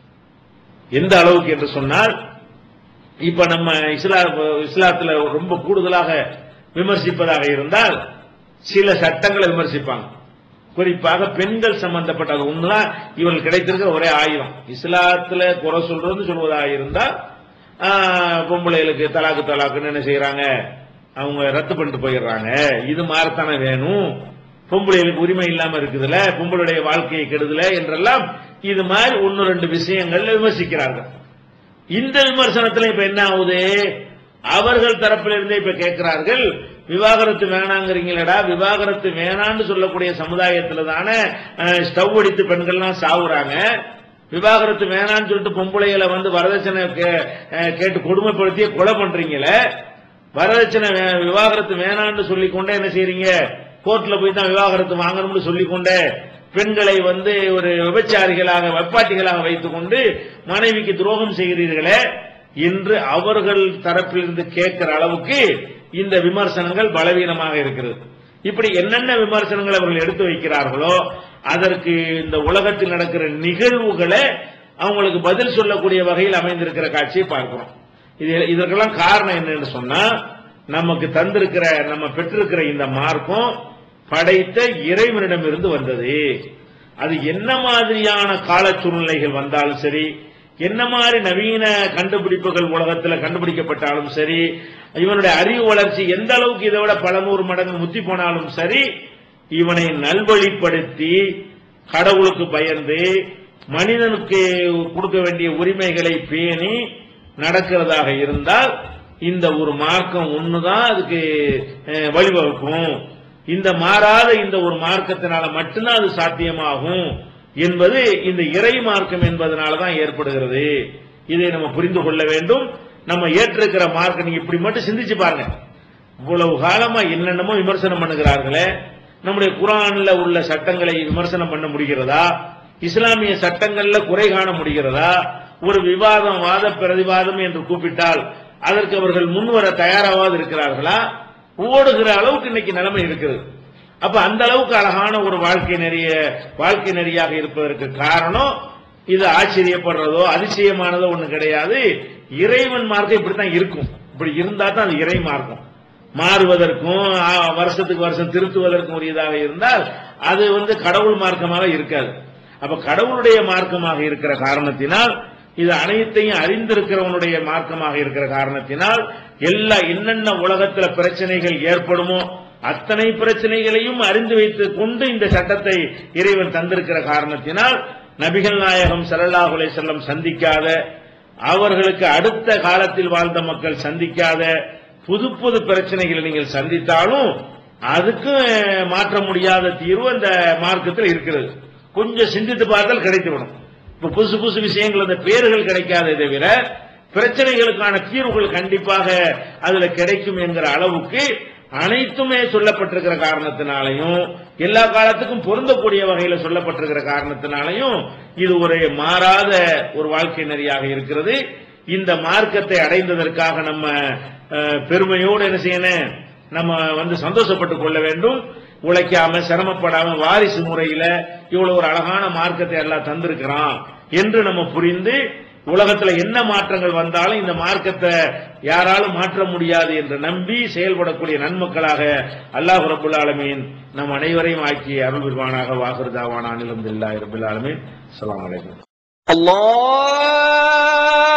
எந்த அளவுக்கு என்று சொன்னால் இப்ப நம்ம இஸ்லா இஸ்லாத்துல ரொம்ப கூடுதலாக விமர்சிப்பதாக இருந்தால் சில சட்டங்களை விமர்சிப்பாங்க குறிப்பாக பெண்கள் சம்பந்தப்பட்டது ஒண்ணுதான் இவர்கள் கிடைத்திருக்கிற ஒரே ஆயுதம் இஸ்லாத்துல குறை சொல்றது சொல்வதாக இருந்தா ஆஹ், பொம்பளைகளுக்கு தலாக்கு தலாக்குன்னு என்ன செய்யறாங்க அவங்க ரத்து பண்ணிட்டு போயிடுறாங்க இது மாறத்தானே வேணும் பொம்பளைகளுக்கு உரிமை இல்லாம இருக்குதுல பொம்பளுடைய வாழ்க்கையை கெடுதல என்றெல்லாம் இது மாதிரி ஒன்னு ரெண்டு விஷயங்கள்ல விமர்சிக்கிறார்கள் இந்த விமர்சனத்துல இப்ப என்ன ஆகுது அவர்கள் தரப்பில் இருந்தே இப்ப கேட்கிறார்கள் விவாகரத்து வேணாங்கிறீங்களடா விவாகரத்து வேணான்னு சொல்லக்கூடிய சமுதாயத்துல தானே அஹ், ஸ்டவ் அடித்து பெண்கள்லாம் சாவுறாங்க விவாகரத்து வேணான்னு சொல்லிட்டு பொம்பளைகளை வந்து வரதட்சணை கே- அஹ், கேட்டு கொடுமைப்படுத்தி கொலை பண்றீங்களே வரதட்சணை வே- விவாகரத்து வேணான்னு சொல்லிக்கொண்டே என்ன செய்றீங்க கோர்ட்ல போய் தான் விவாகரத்து வாங்கணும்னு சொல்லிக்கொண்டே பெண்களை வந்து ஒரு விபச்சாரிகளாக வெப்பாட்டிகளாக வைத்துக் கொண்டு மனைவிக்கு துரோகம் செய்கிறீர்களே என்று அவர்கள் தரப்பிலிருந்து கேட்கிற அளவுக்கு இந்த விமர்சனங்கள் பலவீனமாக இருக்கிறது இப்படி என்னென்ன விமர்சனங்கள் அவர்கள் எடுத்து வைக்கிறார்களோ அதற்கு இந்த உலகத்தில் நடக்கிற நிகழ்வுகளை அவங்களுக்கு பதில் சொல்லக்கூடிய வகையில் அமைந்திருக்கிற காட்சியை பார்க்கிறோம் இது இதற்கெல்லாம் காரணம் என்னன்னு சொன்னா நமக்கு தந்திருக்கிற நம்ம பெற்றிருக்கிற இந்த மார்க்கம் படைத்த இறைவனிடமிருந்து வந்தது அது என்ன மாதிரியான கால சூழ்நிலைகள் வந்தாலும் சரி என்ன மாதிரி நவீன கண்டுபிடிப்புகள் உலகத்தில் கண்டுபிடிக்கப்பட்டாலும் சரி இவனுடைய அறிவு வளர்ச்சி எந்த அளவுக்கு இதை விட பல நூறு மடங்கு முத்தி போனாலும் சரி இவனை நல்வழிப்படுத்தி கடவுளுக்கு பயந்து மனிதனுக்கு கொடுக்க வேண்டிய உரிமைகளை பேணி நடக்கிறதாக இருந்தால் இந்த ஒரு மார்க்கம் ஒண்ணுதான் அதுக்கு அஹ், வழிவகுக்கும் இந்த மாறாத இந்த ஒரு மார்க்கத்தினால மட்டும்தான் அது சாத்தியமாகும் என்பது இந்த இறை மார்க்கம் என்பதனால தான் ஏற்படுகிறது இதை நம்ம புரிந்து கொள்ள வேண்டும் நம்ம ஏற்றிருக்கிற மார்க்கம் நீங்க இப்படி மட்டும் சிந்திச்சு பாருங்க இவ்வளவு காலமா என்னென்னமோ விமர்சனம் பண்ணுகிறார்களே நம்முடைய குரான்ல உள்ள சட்டங்களை விமர்சனம் பண்ண முடிகிறதா இஸ்லாமிய சட்டங்கள்ல குறை காண முடிகிறதா ஒரு விவாதம் வாத பிரதிவாதம் என்று கூப்பிட்டால் அதற்கு அவர்கள் முன்வர தயாராவது இருக்கிறார்களா ஓடுகிற அளவுக்கு இன்னைக்கு நிலைமை இருக்கிறது அப்ப அந்த அளவுக்கு அழகான ஒரு வாழ்க்கை நெறிய வாழ்க்கை நெறியாக இருப்பதற்கு காரணம் இது ஆச்சரியப்படுறதோ அதிசயமானதோ ஒண்ணு கிடையாது இறைவன் மார்க்கம் இப்படித்தான் இருக்கும் இப்படி இருந்தா தான் அது இறை மார்க்கம் மாறுவதற்கும் ஆ, வருஷத்துக்கு வருஷம் திருத்துவதற்கும் உரியதாக இருந்தால் அது வந்து கடவுள் மார்க்கமாக இருக்காது அப்ப கடவுளுடைய மார்க்கமாக இருக்கிற காரணத்தினால் இது அனைத்தையும் அறிந்திருக்கிறவனுடைய மார்க்கமாக இருக்கிற காரணத்தினால் எல்லா என்னென்ன உலகத்துல பிரச்சனைகள் ஏற்படுமோ அத்தனை பிரச்சனைகளையும் அறிந்து வைத்துக் கொண்டு இந்த சட்டத்தை இறைவன் தந்திருக்கிற காரணத்தினால் நபிகள் நாயகம் ஸல்லல்லாஹு அலைஹி வஸல்லம் சந்திக்காத அவர்களுக்கு அடுத்த காலத்தில் வாழ்ந்த மக்கள் சந்திக்காத புது புது பிரச்சனைகளை நீங்கள் சந்தித்தாலும் அதுக்கு மாற்ற முடியாத தீர்வு அந்த மார்க்கத்தில் இருக்கிறது கொஞ்சம் சிந்தித்து பார்த்தால் கிடைத்துவிடும் இப்ப புதுசு புதுசு விஷயங்கள் அந்த பேர்கள் கிடைக்காதே தவிர பிரச்சனைகளுக்கான தீர்வுகள் கண்டிப்பாக அதுல கிடைக்கும் என்கிற அளவுக்கு அனைத்துமே சொல்லப்பட்டிருக்கிற காரணத்தினாலையும் எல்லா காலத்துக்கும் பொருந்தக்கூடிய வகையில சொல்லப்பட்டிருக்கிற காரணத்தினாலையும் இது ஒரு மாறாத ஒரு வாழ்க்கை நெறியாக இருக்கிறது இந்த மார்க்கத்தை அடைந்ததற்காக நம்ம அஹ், பெருமையோடு என்ன செய்யணும் நம்ம வந்து சந்தோஷப்பட்டுக் கொள்ள வேண்டும் உழைக்காம சிரமப்படாம வாரிசு முறையில இவ்வளவு ஒரு அழகான மார்க்கத்தை எல்லாம் தந்திருக்கிறான் என்று நம்ம புரிந்து உலகத்துல என்ன மாற்றங்கள் வந்தாலும் இந்த மார்க்கத்தை யாராலும் மாற்ற முடியாது என்று நம்பி செயல்படக்கூடிய நன்மக்களாக அல்லாஹ் ரபுல் ஆலமீன் நம் அனைவரையும் ஆக்கி அருள் விர்வானாக வாகுர்தாவான அனிலம் இல்லாஹ் ரபுல் ஆலமீன் அஸ்ஸலாமு அலைக்கும் الله